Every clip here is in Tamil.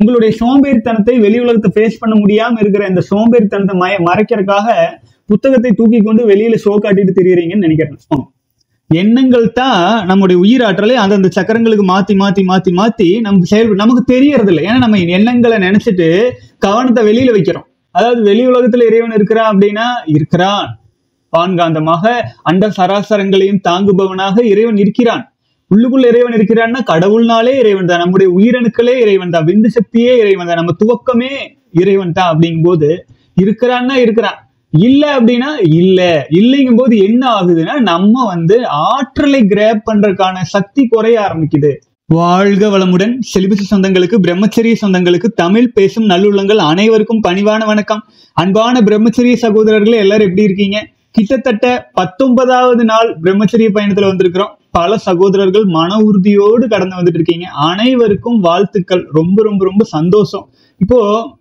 உங்களுடைய சோம்பேறித்தனத்தை வெளி உலகத்தை ஃபேஸ் பண்ண முடியாம இருக்கிற இந்த சோம்பேறித்தனத்தை மய மறைக்கிறதுக்காக புத்தகத்தை தூக்கி கொண்டு வெளியில ஷோ காட்டிட்டு திரியறீங்கன்னு நினைக்கிறேன் எண்ணங்கள் தான் நம்முடைய உயிராற்றலை அந்தந்த சக்கரங்களுக்கு மாத்தி மாத்தி மாத்தி மாத்தி நம்ம செயல் நமக்கு தெரியறது இல்லை ஏன்னா நம்ம எண்ணங்களை நினைச்சிட்டு கவனத்தை வெளியில வைக்கிறோம் அதாவது வெளி உலகத்துல இறைவன் இருக்கிறான் அப்படின்னா இருக்கிறான் வான்காந்தமாக அண்ட சராசரங்களையும் தாங்குபவனாக இறைவன் இருக்கிறான் உள்ளுக்குள்ள இறைவன் இருக்கிறான்னா கடவுள்னாலே இறைவன் தான் நம்முடைய உயிரணுக்களே இறைவன் தான் விந்து சக்தியே இறைவன் தான் நம்ம துவக்கமே இறைவன் தான் அப்படிங்கும் போது இருக்கிறான்னா இருக்கிறான் இல்ல அப்படின்னா இல்ல இல்லைங்கும் போது என்ன ஆகுதுன்னா நம்ம வந்து ஆற்றலை கிராப் பண்றதுக்கான சக்தி குறைய ஆரம்பிக்குது வாழ்க வளமுடன் செலிபசி சொந்தங்களுக்கு பிரம்மச்சரிய சொந்தங்களுக்கு தமிழ் பேசும் நல்லுள்ளங்கள் அனைவருக்கும் பணிவான வணக்கம் அன்பான பிரம்மச்சரிய சகோதரர்களே எல்லாரும் எப்படி இருக்கீங்க கிட்டத்தட்ட பத்தொன்பதாவது நாள் பிரம்மச்சரிய பயணத்துல வந்திருக்கிறோம் பல சகோதரர்கள் மன உறுதியோடு கடந்து வந்துட்டு இருக்கீங்க அனைவருக்கும் வாழ்த்துக்கள் ரொம்ப ரொம்ப ரொம்ப சந்தோஷம் இப்போ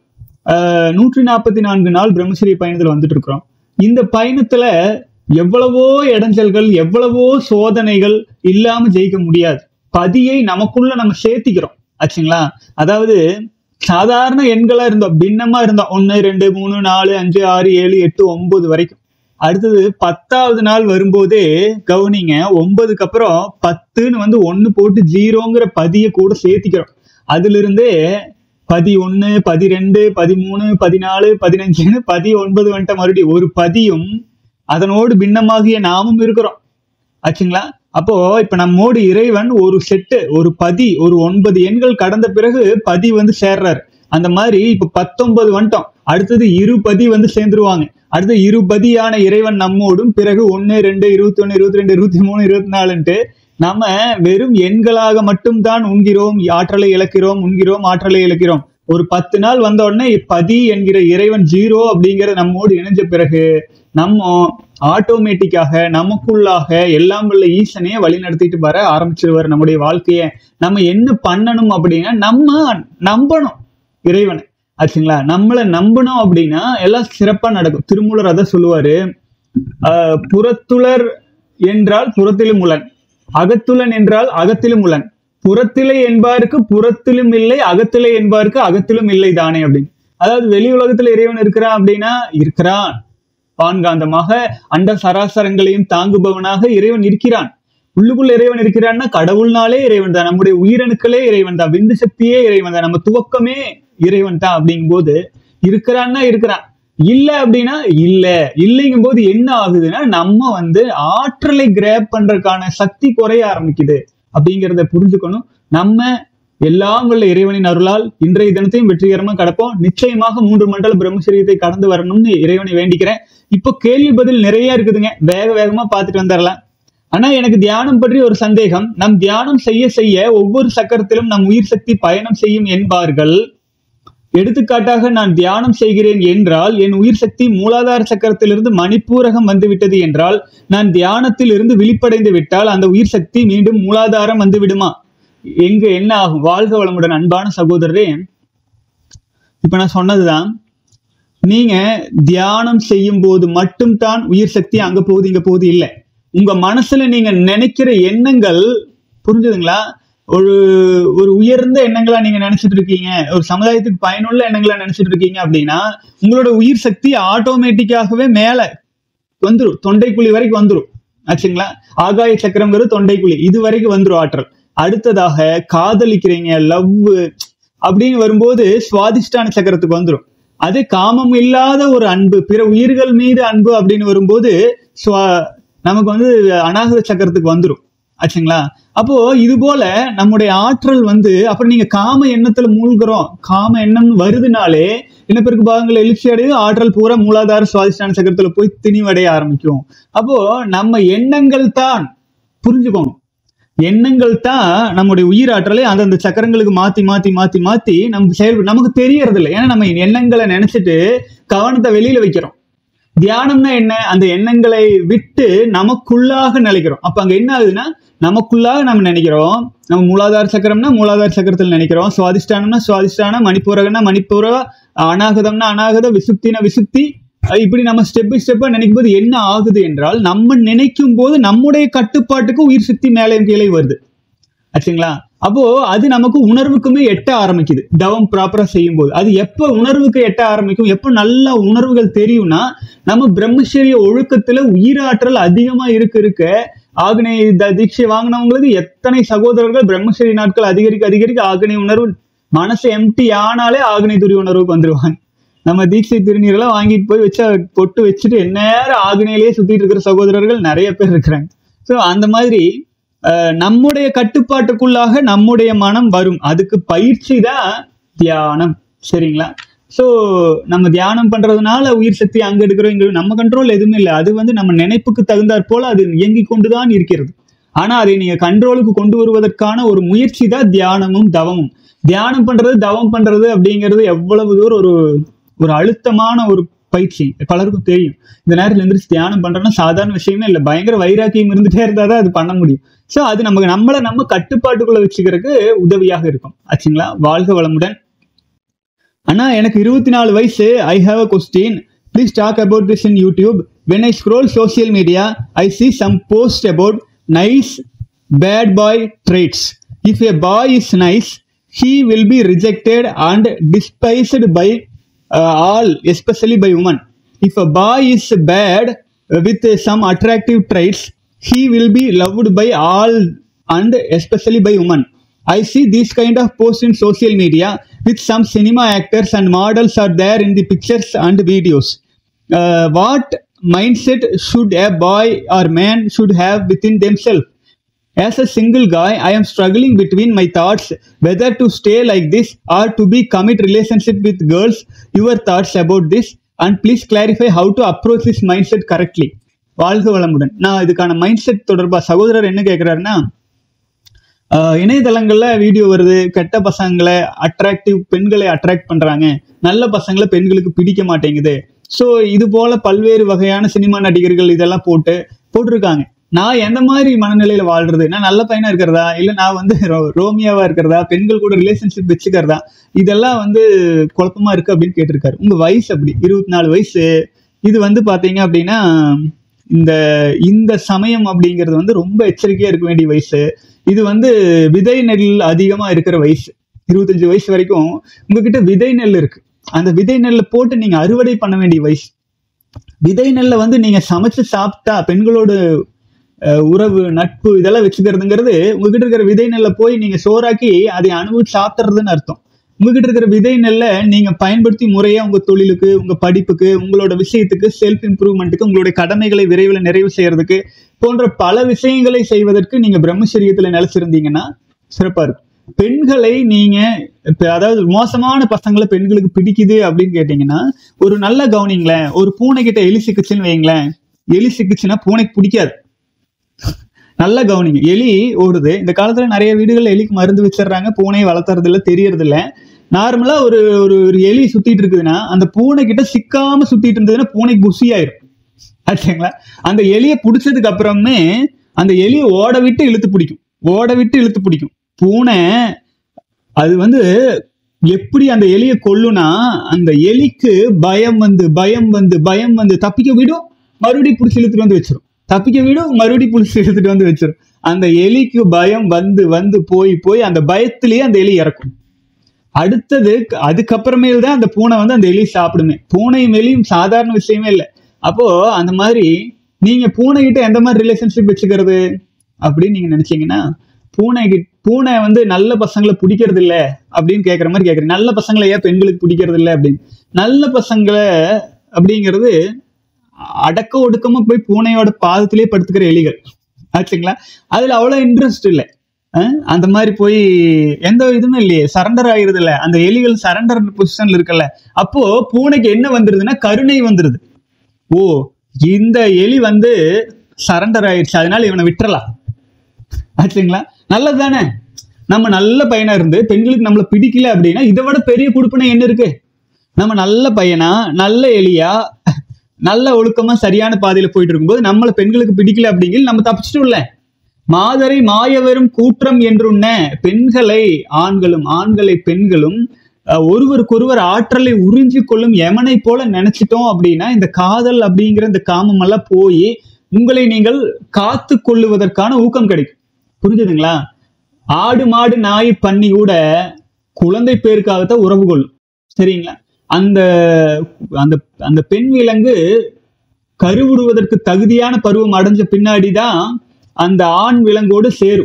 ஆஹ், நூற்றி நாற்பத்தி நான்கு நாள் பிரம்மச்சரிய பயணத்துல வந்துட்டு இருக்கிறோம் இந்த பயணத்துல எவ்வளவோ இடைஞ்சல்கள் எவ்வளவோ சோதனைகள் இல்லாம ஜெயிக்க முடியாது பதியை நமக்குள்ள நம்ம சேர்த்திக்கிறோம் ஆச்சுங்களா அதாவது சாதாரண எண்களா இருந்தோம் பின்னமா இருந்தோம் ஒன்னு ரெண்டு மூணு நாலு அஞ்சு ஆறு ஏழு எட்டு ஒன்பது வரைக்கும் அடுத்தது பத்தாவது நாள் வரும்போதே கவனிங்க ஒன்பதுக்கு அப்புறம் பத்துன்னு வந்து ஒன்னு போட்டு ஜீரோங்கிற பதியை கூட சேர்த்திக்கிறோம் அதுல இருந்தே பதி ஒன்னு பதிரெண்டு பதிமூணு பதினாலு பதினஞ்சுன்னு பதி ஒன்பது வந்துட்ட மறுபடியும் ஒரு பதியும் அதனோடு பின்னமாகிய நாமும் இருக்கிறோம் ஆச்சுங்களா அப்போ இப்ப நம்மோடு இறைவன் ஒரு செட்டு ஒரு பதி ஒரு ஒன்பது எண்கள் கடந்த பிறகு பதி வந்து சேர்றாரு அந்த மாதிரி இப்ப பத்தொன்பது வந்துட்டோம் அடுத்தது இரு பதி வந்து சேர்ந்துருவாங்க அடுத்து இரு பதியான இறைவன் நம்மோடும் பிறகு ஒன்னு ரெண்டு இருபத்தி ஒன்னு இருபத்தி ரெண்டு இருபத்தி மூணு இருபத்தி நாலுன்ட்டு நம்ம வெறும் எண்களாக மட்டும்தான் உண்கிறோம் ஆற்றலை இழக்கிறோம் உண்கிறோம் ஆற்றலை இழக்கிறோம் ஒரு பத்து நாள் வந்த உடனே பதி என்கிற இறைவன் ஜீரோ அப்படிங்கிற நம்மோடு இணைஞ்ச பிறகு நம்ம ஆட்டோமேட்டிக்காக நமக்குள்ளாக எல்லாம் உள்ள ஈசனையே வழி நடத்திட்டு வர ஆரம்பிச்சிருவார் நம்முடைய வாழ்க்கைய நம்ம என்ன பண்ணணும் அப்படின்னா நம்ம நம்பணும் இறைவனை ஆச்சுங்களா நம்மளை நம்பணும் அப்படின்னா எல்லாம் சிறப்பா நடக்கும் திருமூலர் அதை சொல்லுவாரு ஆஹ் புறத்துளர் என்றால் புறத்திலும் உளன் அகத்துலன் என்றால் அகத்திலும் உளன் புறத்திலே என்பாருக்கு புறத்திலும் இல்லை அகத்திலே என்பாருக்கு அகத்திலும் இல்லை தானே அப்படின்னு அதாவது வெளி உலகத்துல இறைவன் இருக்கிறான் அப்படின்னா இருக்கிறான் வான்காந்தமாக அண்ட சராசரங்களையும் தாங்குபவனாக இறைவன் இருக்கிறான் உள்ளுக்குள்ள இறைவன் இருக்கிறான்னா கடவுள்னாலே இறைவன் தான் நம்முடைய உயிரணுக்களே இறைவன் தான் விந்து சக்தியே இறைவன் தான் நம்ம துவக்கமே இறைவன் தான் அப்படிங்கும் போது இருக்கிறான்னா இருக்கிறான் இல்ல அப்படின்னா இல்ல இல்லைங்கும் போது என்ன ஆகுதுன்னா நம்ம வந்து ஆற்றலை கிராப் பண்றதுக்கான சக்தி குறைய ஆரம்பிக்குது அப்படிங்கிறத புரிஞ்சுக்கணும் நம்ம எல்லாம் உள்ள இறைவனின் அருளால் இன்றைய தினத்தையும் வெற்றிகரமா கடப்போம் நிச்சயமாக மூன்று மண்டல பிரம்மச்சரியத்தை கடந்து வரணும்னு இறைவனை வேண்டிக்கிறேன் இப்போ கேள்வி பதில் நிறைய இருக்குதுங்க வேக வேகமா பார்த்துட்டு வந்துடலாம் ஆனா எனக்கு தியானம் பற்றி ஒரு சந்தேகம் நம் தியானம் செய்ய செய்ய ஒவ்வொரு சக்கரத்திலும் நம் உயிர் சக்தி பயணம் செய்யும் என்பார்கள் எடுத்துக்காட்டாக நான் தியானம் செய்கிறேன் என்றால் என் உயிர் சக்தி மூலாதார சக்கரத்திலிருந்து மணிப்பூரகம் வந்துவிட்டது என்றால் நான் தியானத்தில் இருந்து விழிப்படைந்து விட்டால் அந்த உயிர் சக்தி மீண்டும் மூலாதாரம் வந்து விடுமா எங்க என்ன ஆகும் வாழ்க வளமுடன் அன்பான சகோதரரே இப்ப நான் சொன்னதுதான் நீங்க தியானம் செய்யும் போது மட்டும்தான் உயிர் சக்தி அங்க போகுது இங்க போகுது இல்லை உங்க மனசுல நீங்க நினைக்கிற எண்ணங்கள் புரிஞ்சுதுங்களா ஒரு ஒரு உயர்ந்த எண்ணங்களா நீங்க நினைச்சிட்டு இருக்கீங்க ஒரு சமுதாயத்துக்கு பயனுள்ள எண்ணங்களா நினைச்சிட்டு இருக்கீங்க அப்படின்னா உங்களோட உயிர் சக்தி ஆட்டோமேட்டிக்காகவே மேல வந்துரும் தொண்டைக்குழி வரைக்கும் வந்துரும் ஆச்சுங்களா ஆகாய சக்கரங்கிறது தொண்டைக்குழி இது வரைக்கும் வந்துரும் ஆற்றல் அடுத்ததாக காதலிக்கிறீங்க லவ் அப்படின்னு வரும்போது சுவாதிஷ்டான சக்கரத்துக்கு வந்துரும் அது காமம் இல்லாத ஒரு அன்பு பிற உயிர்கள் மீது அன்பு அப்படின்னு வரும்போது சுவா- நமக்கு வந்து அநாகத சக்கரத்துக்கு வந்துரும் ஆச்சுங்களா அப்போ இது போல நம்முடைய ஆற்றல் வந்து அப்புறம் நீங்க காம எண்ணத்துல மூழ்கிறோம் காம எண்ணம் வருதுனாலே இனப்பெருக்கு பாகங்கள் எழுச்சி அடையும் ஆற்றல் பூரா மூலாதார சுவாதிஷ்டான சக்கரத்துல போய் திணிவடைய ஆரம்பிக்கும் அப்போ நம்ம எண்ணங்கள் தான் புரிஞ்சுக்கணும் எண்ணங்கள் தான் நம்முடைய உயிராற்றலை அந்தந்த சக்கரங்களுக்கு மாத்தி மாத்தி மாத்தி மாத்தி நம்ம செயல் நமக்கு தெரியறது இல்லை ஏன்னா நம்ம எண்ணங்களை நினைச்சிட்டு கவனத்தை வெளியில வைக்கிறோம் தியானம்னா என்ன அந்த எண்ணங்களை விட்டு நமக்குள்ளாக நினைக்கிறோம் அப்ப அங்க என்ன ஆகுதுன்னா நமக்குள்ளாக நம்ம நினைக்கிறோம் நம்ம மூலாதார சக்கரம்னா மூலாதார சக்கரத்தில் நினைக்கிறோம் சுவாதிஷ்டானம்னா சுவாதிஷ்டான மணிப்பூரகம்னா மணிப்பூர அநாகதம்னா அநாகத விசுப்தினா விசுப்தி அஹ் இப்படி நம்ம ஸ்டெப் பை ஸ்டெப்பா நினைக்கும் போது என்ன ஆகுது என்றால் நம்ம நினைக்கும் போது நம்முடைய கட்டுப்பாட்டுக்கு உயிர் சக்தி மேலே கீழே வருது ஆச்சுங்களா அப்போ அது நமக்கு உணர்வுக்குமே எட்ட ஆரம்பிக்குது தவம் ப்ராப்பரா செய்யும் போது அது எப்ப உணர்வுக்கு எட்ட ஆரம்பிக்கும் எப்ப நல்ல உணர்வுகள் தெரியும்னா நம்ம பிரம்மச்சரிய ஒழுக்கத்துல உயிராற்றல் அதிகமா இருக்க இருக்க ஆக்னேய த- தீட்சை வாங்கினவங்களுக்கு எத்தனை சகோதரர்கள் பிரம்மச்சரிய நாட்கள் அதிகரிக்க அதிகரிக்க ஆக்னேய உணர்வு மனசு எம்டி ஆனாலே ஆக்னேய துரிய உணர்வுக்கு வந்துருவாங்க நம்ம தீட்சை திருநீரெல்லாம் வாங்கிட்டு போய் வச்சா பொட்டு வச்சுட்டு எந்நேரம் ஆக்னேயிலேயே சுத்திட்டு இருக்கிற சகோதரர்கள் நிறைய பேர் இருக்கிறாங்க ஸோ அந்த மாதிரி அஹ், நம்முடைய கட்டுப்பாட்டுக்குள்ளாக நம்முடைய மனம் வரும் அதுக்கு பயிற்சி தான் தியானம் சரிங்களா ஸோ நம்ம தியானம் பண்றதுனால உயிர் சக்தி அங்க எடுக்கிறோம் இங்க நம்ம கண்ட்ரோல் எதுவுமே இல்லை அது வந்து நம்ம நினைப்புக்கு தகுந்தாற் போல அது இயங்கிக் கொண்டுதான் இருக்கிறது ஆனா அதை நீங்க கண்ட்ரோலுக்கு கொண்டு வருவதற்கான ஒரு முயற்சி தான் தியானமும் தவமும் தியானம் பண்றது தவம் பண்றது அப்படிங்கிறது எவ்வளவு தூரம் ஒரு ஒரு அழுத்தமான ஒரு பயிற்சி பலருக்கும் தெரியும் இந்த நேரத்துல எந்திரிச்சு தியானம் பண்றோம்னா சாதாரண விஷயமே இல்லை பயங்கர வைராக்கியம் இருந்துட்டே இருந்தா தான் அது பண்ண முடியும் ஸோ அது நமக்கு நம்மளை நம்ம கட்டுப்பாட்டுக்குள்ள வச்சுக்கிறதுக்கு உதவியாக இருக்கும் ஆச்சுங்களா வாழ்க வளமுடன் அண்ணா எனக்கு இருபத்தி நாலு வயசு I have a question please talk about this in YouTube when I scroll social media I see some post about nice bad boy traits if a boy is nice he will be rejected and despised by uh, all especially by women if a boy is bad uh, with uh, some attractive traits he will be loved by all and especially by women i see these kind of posts in social media with some cinema actors and models are there in the pictures and videos uh, what mindset should a boy or man should have within themselves as a single guy, I am struggling between my thoughts whether to stay like this or to be commit relationship with girls. Your thoughts about this and please clarify how to approach this mindset correctly. வாழ்க வளமுடன் நான் இதுக்கான மைண்ட் செட் தொடர்பா சகோதரர் என்ன கேட்கிறாருன்னா ஆஹ் இணையதளங்கள்ல வீடியோ வருது கெட்ட பசங்களை அட்ராக்டிவ் பெண்களை அட்ராக்ட் பண்றாங்க நல்ல பசங்களை பெண்களுக்கு பிடிக்க மாட்டேங்குது ஸோ இது போல பல்வேறு வகையான சினிமா நடிகர்கள் இதெல்லாம் போட்டு போட்டிருக்காங்க நான் எந்த மாதிரி மனநிலையில வாழ்றது நான் நல்ல பையனா இருக்கிறதா இல்ல நான் வந்து ரோ- ரோமியாவா இருக்கிறதா பெண்கள் கூட ரிலேஷன்ஷிப் வச்சுக்கிறதா இதெல்லாம் வந்து குழப்பமா இருக்கு அப்படின்னு கேட்டிருக்காரு உங்க வயசு அப்படி இருபத்தி நாலு வயசு இது வந்து பாத்தீங்க அப்படின்னா இந்த இந்த சமயம் அப்படிங்கிறது வந்து ரொம்ப எச்சரிக்கையா இருக்க வேண்டிய வயசு இது வந்து விதை நெல் அதிகமா இருக்கிற வயசு இருபத்தஞ்சு வயசு வரைக்கும் உங்ககிட்ட விதை நெல் இருக்கு அந்த விதை நெல்லை போட்டு நீங்க அறுவடை பண்ண வேண்டிய வயசு விதை நெல்லை வந்து நீங்க சமைச்சு சாப்பிட்டா பெண்களோட அஹ், உறவு நட்பு இதெல்லாம் வச்சுக்கிறதுங்கிறது உங்ககிட்ட இருக்கிற விதை நெல்லை போய் நீங்க சோறாக்கி அதை அனுபவிச்சு சாப்பிட்றதுன்னு அர்த்தம் உங்ககிட்ட இருக்கிற விதை நெல்லை நீங்க பயன்படுத்தி முறையா உங்க தொழிலுக்கு உங்க படிப்புக்கு உங்களோட விஷயத்துக்கு செல்ஃப் இம்ப்ரூவ்மெண்ட்டுக்கு உங்களுடைய கடமைகளை விரைவில் நிறைவு செய்யறதுக்கு போன்ற பல விஷயங்களை செய்வதற்கு நீங்க பிரம்மச்சரியத்துல நிலைச்சிருந்தீங்கன்னா சிறப்பா இருக்கும் பெண்களை நீங்க இப்ப அதாவது மோசமான பசங்களை பெண்களுக்கு பிடிக்குது அப்படின்னு கேட்டீங்கன்னா ஒரு நல்ல கவனிங்களேன் ஒரு பூனை கிட்ட எலி சிக்கிச்சுன்னு வைங்களேன் எலி சிக்கிச்சுன்னா பூனைக்கு பிடிக்காது நல்ல கவனிங்க எலி ஓடுது இந்த காலத்துல நிறைய வீடுகள்ல எலிக்கு மருந்து வச்சிடுறாங்க பூனையை வளர்த்துறது இல்ல தெரியறது இல்ல நார்மலா ஒரு ஒரு ஒரு எலி சுத்திட்டு இருக்குதுன்னா அந்த பூனை கிட்ட சிக்காம சுத்திட்டு இருந்ததுன்னா பூனைக்கு குசி ஆயிரும் ஆச்சுங்களா அந்த எலியை பிடிச்சதுக்கு அப்புறமே அந்த எலியை ஓட விட்டு இழுத்து பிடிக்கும் ஓட விட்டு இழுத்து பிடிக்கும் பூனை அது வந்து எப்படி அந்த எலியை கொல்லுனா அந்த எலிக்கு பயம் வந்து பயம் வந்து பயம் வந்து தப்பிக்க விடும் மறுபடியும் பிடிச்சி இழுத்துட்டு வந்து வச்சிரும் தப்பிக்க விடும் மறுபடியும் பிடிச்சி இழுத்துட்டு வந்து வச்சிரும் அந்த எலிக்கு பயம் வந்து வந்து போய் போய் அந்த பயத்திலேயே அந்த எலி இறக்கும் அடுத்தது அதுக்கப்புறமேல் தான் அந்த பூனை வந்து அந்த எலி சாப்பிடுமே பூனையும் எலியும் சாதாரண விஷயமே இல்லை அப்போ அந்த மாதிரி நீங்க பூனை கிட்ட எந்த மாதிரி ரிலேஷன்ஷிப் வச்சுக்கிறது அப்படின்னு நீங்க நினைச்சீங்கன்னா பூனை கிட்ட பூனை வந்து நல்ல பசங்களை பிடிக்கிறது இல்ல அப்படின்னு கேட்குற மாதிரி கேட்குறேன் நல்ல பசங்களை ஏன் பெண்களுக்கு பிடிக்கிறது இல்லை அப்படின்னு நல்ல பசங்களை அப்படிங்கிறது அடக்க ஒடுக்கமா போய் பூனையோட பாதத்திலே படுத்துக்கிற எலிகள் ஆச்சுங்களா அதுல அவ்வளவு இன்ட்ரெஸ்ட் இல்லை அஹ் அந்த மாதிரி போய் எந்த இதுவுமே இல்லையே சரண்டர் ஆகிறது இல்ல அந்த எலிகள் சரண்டர் பொசிஷன்ல இருக்குல்ல அப்போ பூனைக்கு என்ன வந்துருதுன்னா கருணை வந்துருது ஓ இந்த எலி வந்து சரண்டர் ஆயிடுச்சு அதனால இவனை விட்டுறலாம் ஆச்சுங்களா நல்லது தானே நம்ம நல்ல பையனா இருந்து பெண்களுக்கு நம்மளை பிடிக்கல அப்படின்னா இதை விட பெரிய கொடுப்பனை என்ன இருக்கு நம்ம நல்ல பையனா நல்ல எலியா நல்ல ஒழுக்கமா சரியான பாதையில போயிட்டு இருக்கும்போது நம்மளை பெண்களுக்கு பிடிக்கல அப்படிங்கிறது நம்ம தப்பிச்சிட்டு இல்ல மாதரை மாயவரும் கூற்றம் என்றுன்ன பெண்களை ஆண்களும் ஆண்களை பெண்களும் அஹ், ஒருவருக்கொருவர் ஆற்றலை உறிஞ்சி கொள்ளும் எமனை போல நினைச்சிட்டோம் அப்படின்னா இந்த காதல் அப்படிங்கிற இந்த காமம் எல்லாம் போய் உங்களை நீங்கள் காத்து கொள்ளுவதற்கான ஊக்கம் கிடைக்கும் புரிஞ்சுதுங்களா ஆடு மாடு நாய் பன்னி கூட குழந்தை பேருக்காகத்தான் உறவு கொள்ளும் சரிங்களா அந்த அந்த அந்த பெண் விலங்கு கருவுறுவதற்கு தகுதியான பருவம் அடைஞ்ச பின்னாடி தான் அந்த ஆண் விலங்கோடு சேரும்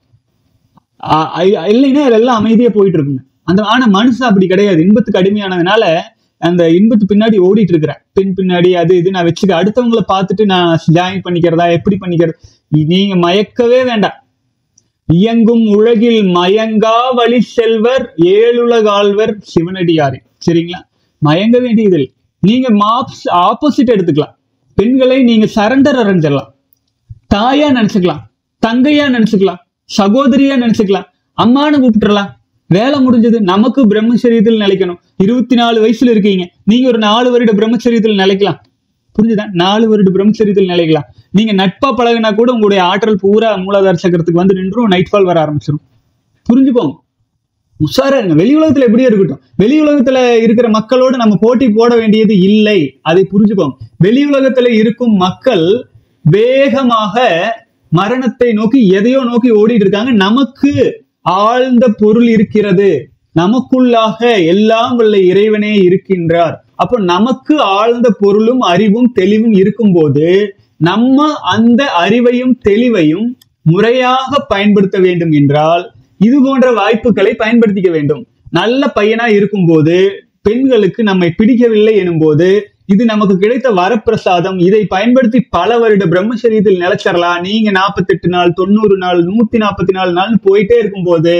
ஆ- ஐ- இல்லைன்னா இதெல்லாம் அமைதியா போயிட்டு இருக்குங்க அந்த ஆனா மனுஷன் அப்படி கிடையாது இன்பத்துக்கு அடிமையானதுனால அந்த இன்பத்து பின்னாடி ஓடிட்டு இருக்கிறேன் பெண் பின்னாடி அது இது நான் வச்சுக்க அடுத்தவங்களை பார்த்துட்டு நான் ஜாயின் பண்ணிக்கிறதா எப்படி பண்ணிக்கிறது நீங்க மயக்கவே வேண்டாம் இயங்கும் உலகில் மயங்கா வழி செல்வர் ஏழுலகாழ்வர் சிவனடியாரே சரிங்களா மயங்க வேண்டியதில்லை நீங்க மாப்ஸ் ஆப்போசிட் எடுத்துக்கலாம் பெண்களை நீங்க சரண்டர் அடைஞ்சிடலாம் தாயா நினைச்சுக்கலாம் தங்கையா நினைச்சுக்கலாம் சகோதரியா நினைச்சுக்கலாம் அம்மானு கூப்பிட்டுறலாம் வேலை முடிஞ்சது நமக்கு பிரம்மச்சரியத்தில் நிலைக்கணும் இருபத்தி நாலு வயசுல இருக்கீங்க நீங்க ஒரு நாலு வருட பிரம்மச்சரியத்தில் நிலைக்கலாம் புரிஞ்சுதா நாலு வருட பிரம்மச்சரியத்தில் நிலைக்கலாம் நீங்க நட்பா பழகுனா கூட உங்களுடைய ஆற்றல் பூரா மூலாதார சக்கரத்துக்கு வந்து நின்றும் நைட் ஃபால் வர ஆரம்பிச்சிடும் புரிஞ்சுக்கோங்க உஷாரா இருங்க வெளி உலகத்துல எப்படியே இருக்கட்டும் வெளி உலகத்துல இருக்கிற மக்களோடு நம்ம போட்டி போட வேண்டியது இல்லை அதை புரிஞ்சுக்கோங்க வெளி உலகத்துல இருக்கும் மக்கள் வேகமாக மரணத்தை நோக்கி எதையோ நோக்கி ஓடிட்டு இருக்காங்க நமக்கு ஆழ்ந்த பொருள் இருக்கிறது நமக்குள்ளாக எல்லாம் வல்ல இறைவனே இருக்கின்றார் அப்போ நமக்கு ஆழ்ந்த பொருளும் அறிவும் தெளிவும் இருக்கும்போது நம்ம அந்த அறிவையும் தெளிவையும் முறையாக பயன்படுத்த வேண்டும் என்றால் இது போன்ற வாய்ப்புகளை பயன்படுத்திக்க வேண்டும் நல்ல பையனா இருக்கும்போது பெண்களுக்கு நம்மை பிடிக்கவில்லை எனும்போது இது நமக்கு கிடைத்த வரப்பிரசாதம் இதை பயன்படுத்தி பல வருட பிரம்மச்சரியத்தில் நிலைச்சிடலாம் நீங்க நாற்பத்தெட்டு நாள் தொண்ணூறு நாள் நூத்தி நாற்பத்தி நாலு நாள் போயிட்டே இருக்கும்போது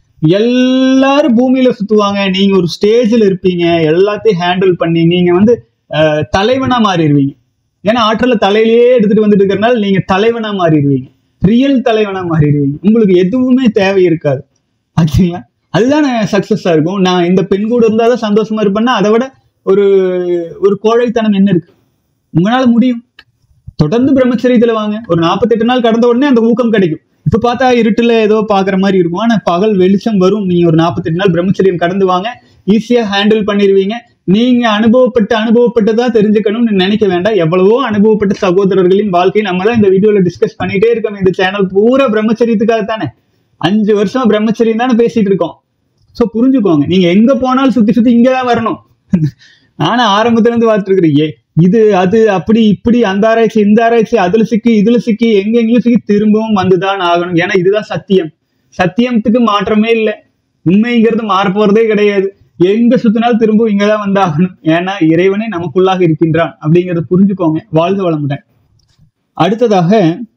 எல்லாரும் பூமியில சுத்துவாங்க நீங்க ஒரு ஸ்டேஜில் இருப்பீங்க எல்லாத்தையும் ஹேண்டில் பண்ணி நீங்க வந்து அஹ், தலைவனா மாறிடுவீங்க ஏன்னா ஆற்றல தலையிலேயே எடுத்துட்டு வந்துட்டு இருக்கிறனால நீங்க தலைவனா மாறிடுவீங்க ரியல் தலைவனா மாறிடுவீங்க உங்களுக்கு எதுவுமே தேவை இருக்காது ஆச்சுங்களா அதுதானே சக்சஸா இருக்கும் நான் இந்த பெண் கூட இருந்தாதான் சந்தோஷமா இருப்பேன்னா அதை விட ஒரு ஒரு கோழைத்தனம் என்ன இருக்கு உங்களால முடியும் தொடர்ந்து பிரம்மச்சரியத்துல வாங்க ஒரு நாற்பத்தெட்டு நாள் கடந்த உடனே அந்த ஊக்கம் கிடைக்கும் இப்ப பார்த்தா இருட்டுல ஏதோ பாக்குற மாதிரி இருக்கும் ஆனா பகல் வெளிச்சம் வரும் நீங்க ஒரு நாற்பத்தெட்டு நாள் பிரம்மச்சரியம் கடந்து வாங்க ஈஸியா ஹேண்டில் பண்ணிடுவீங்க நீங்க அனுபவப்பட்டு அனுபவப்பட்டதா தெரிஞ்சுக்கணும்னு நினைக்க வேண்டாம் எவ்வளவோ அனுபவப்பட்ட சகோதரர்களின் வாழ்க்கை நம்ம தான் இந்த வீடியோல டிஸ்கஸ் பண்ணிட்டே இருக்கோம் இந்த சேனல் பூரா பிரம்மச்சரியத்துக்காக தானே அஞ்சு வருஷம் பிரம்மச்சரியம் தானே பேசிட்டு இருக்கோம் சோ புரிஞ்சுக்கோங்க நீங்க எங்க போனாலும் சுத்தி சுத்தி இங்கதான் வரணும் நானும் ஆரம்பத்துல இருந்து பார்த்துருக்கிறேன் ஏ இது அது அப்படி இப்படி அந்த ஆராய்ச்சி இந்த ஆராய்ச்சி அதுல சிக்கி இதுல சிக்கி எங்க எங்கேயும் சிக்கி திரும்பவும் வந்துதான் ஆகணும் ஏன்னா இதுதான் சத்தியம் சத்தியத்துக்கு மாற்றமே இல்லை உண்மைங்கிறது மாறப் போறதே கிடையாது எங்க சுத்தினாலும் திரும்பவும் இங்கதான் வந்தாகணும் ஏன்னா இறைவனே நமக்குள்ளாக இருக்கின்றான் அப்படிங்கறத புரிஞ்சுக்கோங்க வாழ்க வளமுடன் அடுத்ததாக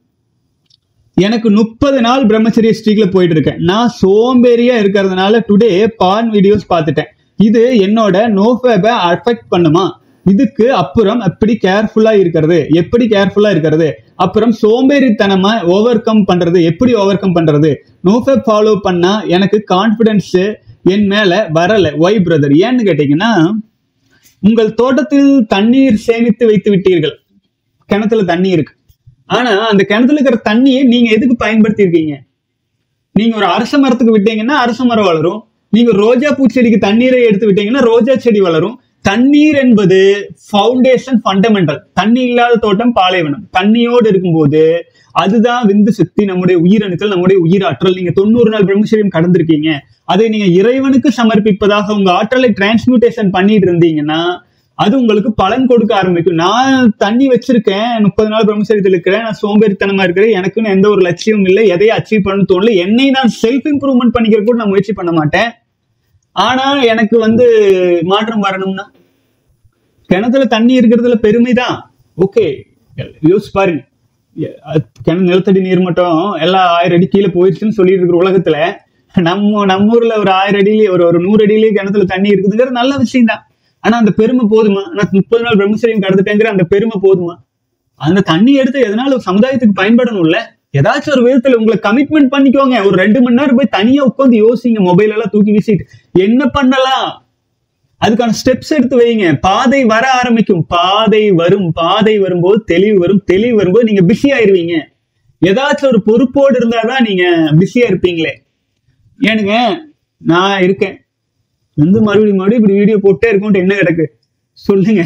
எனக்கு முப்பது நாள் பிரம்மச்சரிய ஸ்ட்ரீக்ல போயிட்டு இருக்கேன் நான் சோம்பேறியா இருக்கிறதுனால டுடே பான் வீடியோஸ் பார்த்துட்டேன் இது என்னோட நோஃபேபை அஃபெக்ட் பண்ணுமா இதுக்கு அப்புறம் எப்படி கேர்ஃபுல்லா இருக்கிறது எப்படி கேர்ஃபுல்லா இருக்கிறது அப்புறம் சோம்பேறித்தனமா ஓவர் கம் பண்றது எப்படி ஓவர் கம் பண்றது நோஃபேப் ஃபாலோ பண்ணா எனக்கு கான்ஃபிடன்ஸ் என் மேல வரல ஒய் பிரதர் ஏன்னு கேட்டீங்கன்னா உங்கள் தோட்டத்தில் தண்ணீர் சேமித்து வைத்து விட்டீர்கள் கிணத்துல தண்ணி இருக்கு ஆனா அந்த கிணத்துல இருக்கிற தண்ணியை நீங்க எதுக்கு பயன்படுத்தி இருக்கீங்க நீங்க ஒரு அரச மரத்துக்கு விட்டீங்கன்னா அரச மரம் வளரும் நீங்க ரோஜா பூச்செடிக்கு தண்ணீரை எடுத்து விட்டீங்கன்னா ரோஜா செடி வளரும் தண்ணீர் என்பது ஃபவுண்டேஷன் ஃபண்டமெண்டல் தண்ணி இல்லாத தோட்டம் பாலைவனம் தண்ணியோடு இருக்கும்போது அதுதான் விந்து சக்தி நம்முடைய உயிரணுக்கள் நம்முடைய உயிராற்றல் நீங்க தொண்ணூறு நாள் பிரம்மச்சரியம் கடந்திருக்கீங்க அதை நீங்க இறைவனுக்கு சமர்ப்பிப்பதாக உங்க ஆற்றலை டிரான்ஸ்மியூட்டேஷன் பண்ணிட்டு இருந்தீங்கன்னா அது உங்களுக்கு பலன் கொடுக்க ஆரம்பிக்கும் நான் தண்ணி வச்சிருக்கேன் முப்பது நாள் பிரம்மச்சரியத்தில் இருக்கிறேன் நான் சோம்பேறித்தனமா இருக்கிறேன் எனக்குன்னு எந்த ஒரு லட்சியமும் இல்லை எதையும் அச்சீவ் பண்ண தோணல என்னை நான் செல்ஃப் இம்ப்ரூவ்மெண்ட் பண்ணிக்கிற கூட நான் முயற்சி பண்ண மாட்டேன் ஆனா எனக்கு வந்து மாற்றம் வரணும்னா கிணத்துல தண்ணி இருக்கிறதுல பெருமைதான் ஓகே யோசிச்சு பாருங்க எ- அது கிணறு நிலத்தடி நீர் மட்டும் எல்லாம் ஆயிரம் அடி கீழே போயிடுச்சுன்னு சொல்லிட்டு இருக்கிற உலகத்துல நம்ம நம்ம ஊர்ல ஒரு ஆயிரம் அடியிலே ஒரு ஒரு நூறு அடியிலேயே கிணத்துல தண்ணி இருக்குதுங்கிறது நல்ல விஷயம் தான் ஆனா அந்த பெருமை போதுமா நான் முப்பது நாள் பிரம்மச்சரியம் கடந்துட்டேங்கிற அந்த பெருமை போதுமா அந்த தண்ணி எடுத்து எதனால சமுதாயத்துக்கு பயன்படணும்ல ஏதாச்சும் ஒரு விதத்துல உங்களை கமிட்மெண்ட் பண்ணிக்கோங்க ஒரு ரெண்டு மணி நேரம் போய் தனியா உட்காந்து யோசிங்க மொபைல் எல்லாம் தூக்கி வீசிட்டு என்ன பண்ணலாம் அதுக்கான ஸ்டெப்ஸ் எடுத்து வைங்க பாதை வர ஆரம்பிக்கும் பாதை வரும் பாதை வரும்போது தெளிவு வரும் தெளிவு வரும்போது நீங்க பிஸி ஆயிருவீங்க ஏதாச்சும் ஒரு பொறுப்போடு இருந்தாதான் நீங்க பிஸியா இருப்பீங்களே ஏனுங்க நான் இருக்கேன் வந்து மறுபடியும் மறுபடியும் இப்படி வீடியோ போட்டே இருக்கும்ட்டு என்ன கிடக்கு சொல்லுங்க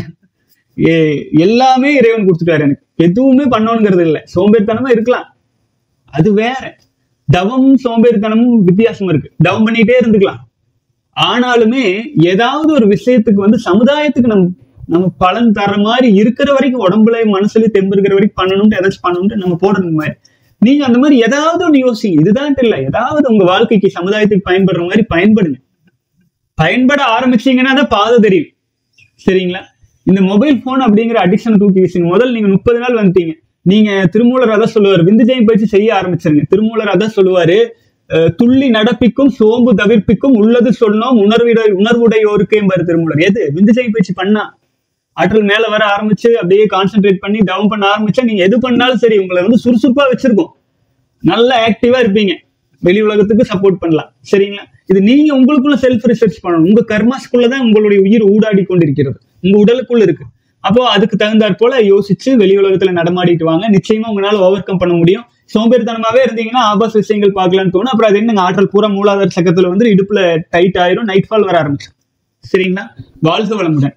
ஏ எல்லாமே இறைவன் கொடுத்துட்டாரு எனக்கு எதுவுமே பண்ணணுங்கிறது இல்லை சோம்பேறித்தனமா இருக்கலாம் அது வேற தவமும் சோம்பேறித்தனமும் வித்தியாசம் இருக்கு தவம் பண்ணிட்டே இருந்துக்கலாம் ஆனாலுமே ஏதாவது ஒரு விஷயத்துக்கு வந்து சமுதாயத்துக்கு நம்ம நம்ம பலன் தர மாதிரி இருக்கிற வரைக்கும் உடம்புல மனசுல தெம்பு இருக்கிற வரைக்கும் பண்ணணும்ட்டு ஏதாச்சும் பண்ணணும்ட்டு நம்ம போடுறது மாதிரி நீங்க அந்த மாதிரி ஏதாவது ஒன்று யோசிங்க இதுதான் இல்ல ஏதாவது உங்க வாழ்க்கைக்கு சமுதாயத்துக்கு பயன்படுற மாதிரி பயன்படுங்க பயன்பட ஆரம்பிச்சீங்கன்னா தான் பாதை தெரியும் சரிங்களா இந்த மொபைல் போன் அப்படிங்கிற அடிக்ஷனை தூக்கி வீசுங்க முதல்ல நீங்க முப்பது நாள் வந்துட்டீங்க நீங்க திருமூலர் அதான் சொல்லுவார் விந்துஜயம் பயிற்சி செய்ய ஆரம்பிச்சிருங்க திருமூலர் அதான் சொல்லுவாரு அஹ், துள்ளி நடப்பிக்கும் சோம்பு தவிர்ப்பிக்கும் உள்ளது சொன்னோம் உணர்வுடை உணர்வுடையோருக்கு என்பார் திருமூலர் எது விந்துஜயம் பயிற்சி பண்ணா ஆற்றல் மேல வர ஆரம்பிச்சு அப்படியே கான்சென்ட்ரேட் பண்ணி டவுன் பண்ண ஆரம்பிச்சா நீங்க எது பண்ணாலும் சரி உங்களை வந்து சுறுசுறுப்பா வச்சிருக்கும் நல்ல ஆக்டிவா இருப்பீங்க வெளி உலகத்துக்கு சப்போர்ட் பண்ணலாம் சரிங்களா இது நீங்க உங்களுக்குள்ள செல்ஃப் ரிசர்ச் பண்ணணும் உங்க கர்மாஸ்குள்ள தான் உங்களுடைய உயிர் ஊடாடி கொண்டிருக்கிறது உங்க உடலுக்குள்ள இருக்கு அப்போ அதுக்கு தகுந்தாற் போல யோசிச்சு வெளி உலகத்துல நடமாடிட்டு வாங்க நிச்சயமா உங்களால ஓவர் கம் பண்ண முடியும் சோம்பேறித்தனமாவே இருந்தீங்கன்னா ஆபாச விஷயங்கள் பார்க்கலாம்னு தோணும் அப்புறம் அது என்னங்க ஆற்றல் பூரா மூலாதார சக்கத்துல வந்து இடுப்புல டைட் ஆயிரும் நைட் ஃபால் வர ஆரம்பிச்சு சரிங்களா வாழ்க வளமுடன்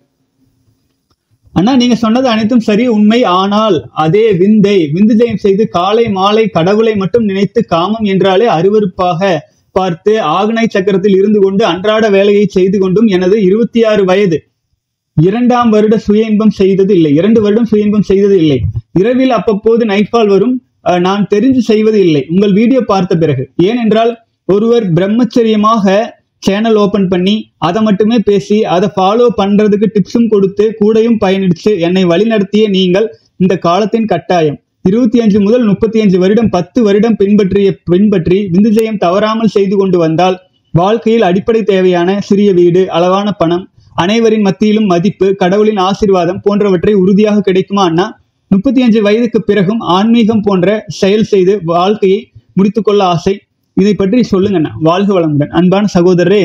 அண்ணா நீங்க சொன்னது அனைத்தும் சரி உண்மை ஆனால் அதே விந்தை விந்து ஜெயம் செய்து காலை மாலை கடவுளை மட்டும் நினைத்து காமம் என்றாலே அருவருப்பாக பார்த்து ஆகனை சக்கரத்தில் இருந்து கொண்டு அன்றாட வேலையை செய்து கொண்டும் எனது இருபத்தி ஆறு வயது இரண்டாம் வருட சுய இன்பம் செய்தது இல்லை இரண்டு வருடம் சுய இன்பம் செய்தது இல்லை இரவில் அப்பப்போது நைட்ஃபால் வரும் அஹ், நான் தெரிஞ்சு செய்வது இல்லை உங்கள் வீடியோ பார்த்த பிறகு ஏனென்றால் ஒருவர் பிரம்மச்சரியமாக சேனல் ஓபன் பண்ணி அதை மட்டுமே பேசி அதை ஃபாலோ பண்றதுக்கு டிப்ஸும் கொடுத்து கூடையும் பயணிச்சு என்னை வழிநடத்திய நீங்கள் இந்த காலத்தின் கட்டாயம் இருபத்தி அஞ்சு முதல் முப்பத்தி அஞ்சு வருடம் பத்து வருடம் பின்பற்றிய பின்பற்றி விந்துஜயம் தவறாமல் செய்து கொண்டு வந்தால் வாழ்க்கையில் அடிப்படை தேவையான சிறிய வீடு அளவான பணம் அனைவரின் மத்தியிலும் மதிப்பு கடவுளின் ஆசீர்வாதம் போன்றவற்றை உறுதியாக கிடைக்குமா அண்ணா முப்பத்தி அஞ்சு வயதுக்கு பிறகும் ஆன்மீகம் போன்ற செயல் செய்து வாழ்க்கையை முடித்துக்கொள்ள ஆசை இதை பற்றி சொல்லுங்க அண்ணா வாழ்க வளமுடன் அன்பான சகோதரரே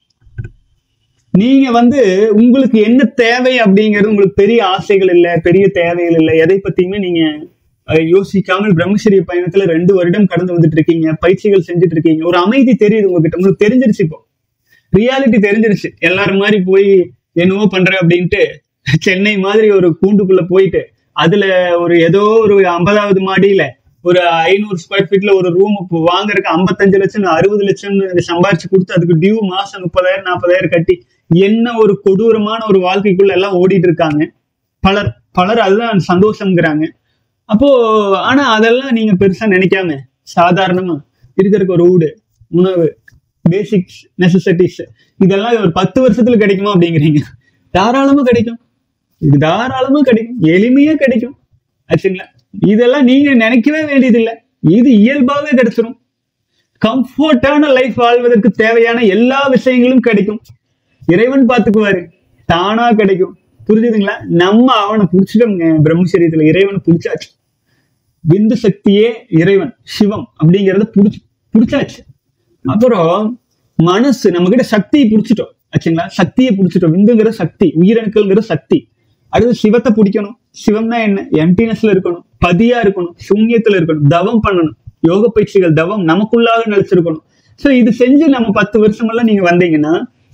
நீங்க வந்து உங்களுக்கு என்ன தேவை அப்படிங்கிறது உங்களுக்கு பெரிய ஆசைகள் இல்லை பெரிய தேவைகள் இல்லை எதை பத்தியுமே நீங்க அஹ், யோசிக்காமல் பிரம்மச்சரிய பயணத்துல ரெண்டு வருடம் கடந்து வந்துட்டு இருக்கீங்க பயிற்சிகள் செஞ்சுட்டு இருக்கீங்க ஒரு அமைதி தெரியுது உங்ககிட்ட உங்களுக்கு தெரிஞ்சிருச்சு இப்போ ரியாலிட்டி தெரிஞ்சிருச்சு எல்லாரும் மாதிரி போய் என்னவோ பண்ற அப்படின்ட்டு சென்னை மாதிரி ஒரு கூண்டுக்குள்ள போயிட்டு அதுல ஒரு ஏதோ ஒரு ஐம்பதாவது மாடியில ஒரு ஐநூறு ஸ்கொயர் ஃபீட்ல ஒரு ரூம் வாங்குறதுக்கு ஐம்பத்தஞ்சு லட்சம் அறுபது லட்சம் சம்பாரிச்சு கொடுத்து அதுக்கு டியூ மாசம் முப்பதாயிரம் நாற்பதாயிரம் கட்டி என்ன ஒரு கொடூரமான ஒரு வாழ்க்கைக்குள்ள எல்லாம் ஓடிட்டு இருக்காங்க பலர் பலர் அதுதான் சந்தோஷம்ங்கிறாங்க அப்போ ஆனா அதெல்லாம் நீங்க பெருசா நினைக்காம சாதாரணமா இருக்கிறதுக்கு ஒரு வீடு உணவு பேசிக்ஸ் நெசசிட்டிஸ் இதெல்லாம் ஒரு பத்து வருஷத்துல கிடைக்குமா அப்படிங்கிறீங்க தாராளமா கிடைக்கும் இது தாராளமா கிடைக்கும் எளிமையா கிடைக்கும் ஆச்சுங்களா இதெல்லாம் நீங்க நினைக்கவே வேண்டியதில்லை இது இயல்பாவே கிடைச்சிரும் கம்ஃபர்டான லைஃப் வாழ்வதற்கு தேவையான எல்லா விஷயங்களும் கிடைக்கும் இறைவன் பார்த்துக்குவாரு தானா கிடைக்கும் புரிஞ்சுதுங்களா நம்ம அவனை புடிச்சிட்டோம்ங்க பிரம்மச்சரியத்துல இறைவனை புடிச்சாச்சு விந்து சக்தியே இறைவன் சிவம் அப்படிங்கறத புடிச்சு புடிச்சாச்சு அப்புறம் மனசு நம்ம கிட்ட சக்தியை புடிச்சிட்டோம் ஆச்சுங்களா சக்தியை புடிச்சிட்டோம் விந்துங்கிற சக்தி உயிரணுக்கள்ங்கிற சக்தி அடுத்து சிவத்தை பிடிக்கணும் சிவம்னா என்ன எம்டினஸ்ல இருக்கணும் பதியா இருக்கணும் சூன்யத்துல இருக்கணும் தவம் பண்ணணும் யோக பயிற்சிகள் தவம் நமக்குள்ளாக நிலைச்சிருக்கணும் சோ இது செஞ்சு நம்ம பத்து வருஷமெல்லாம் நீங்க வந்தீங்கன்னா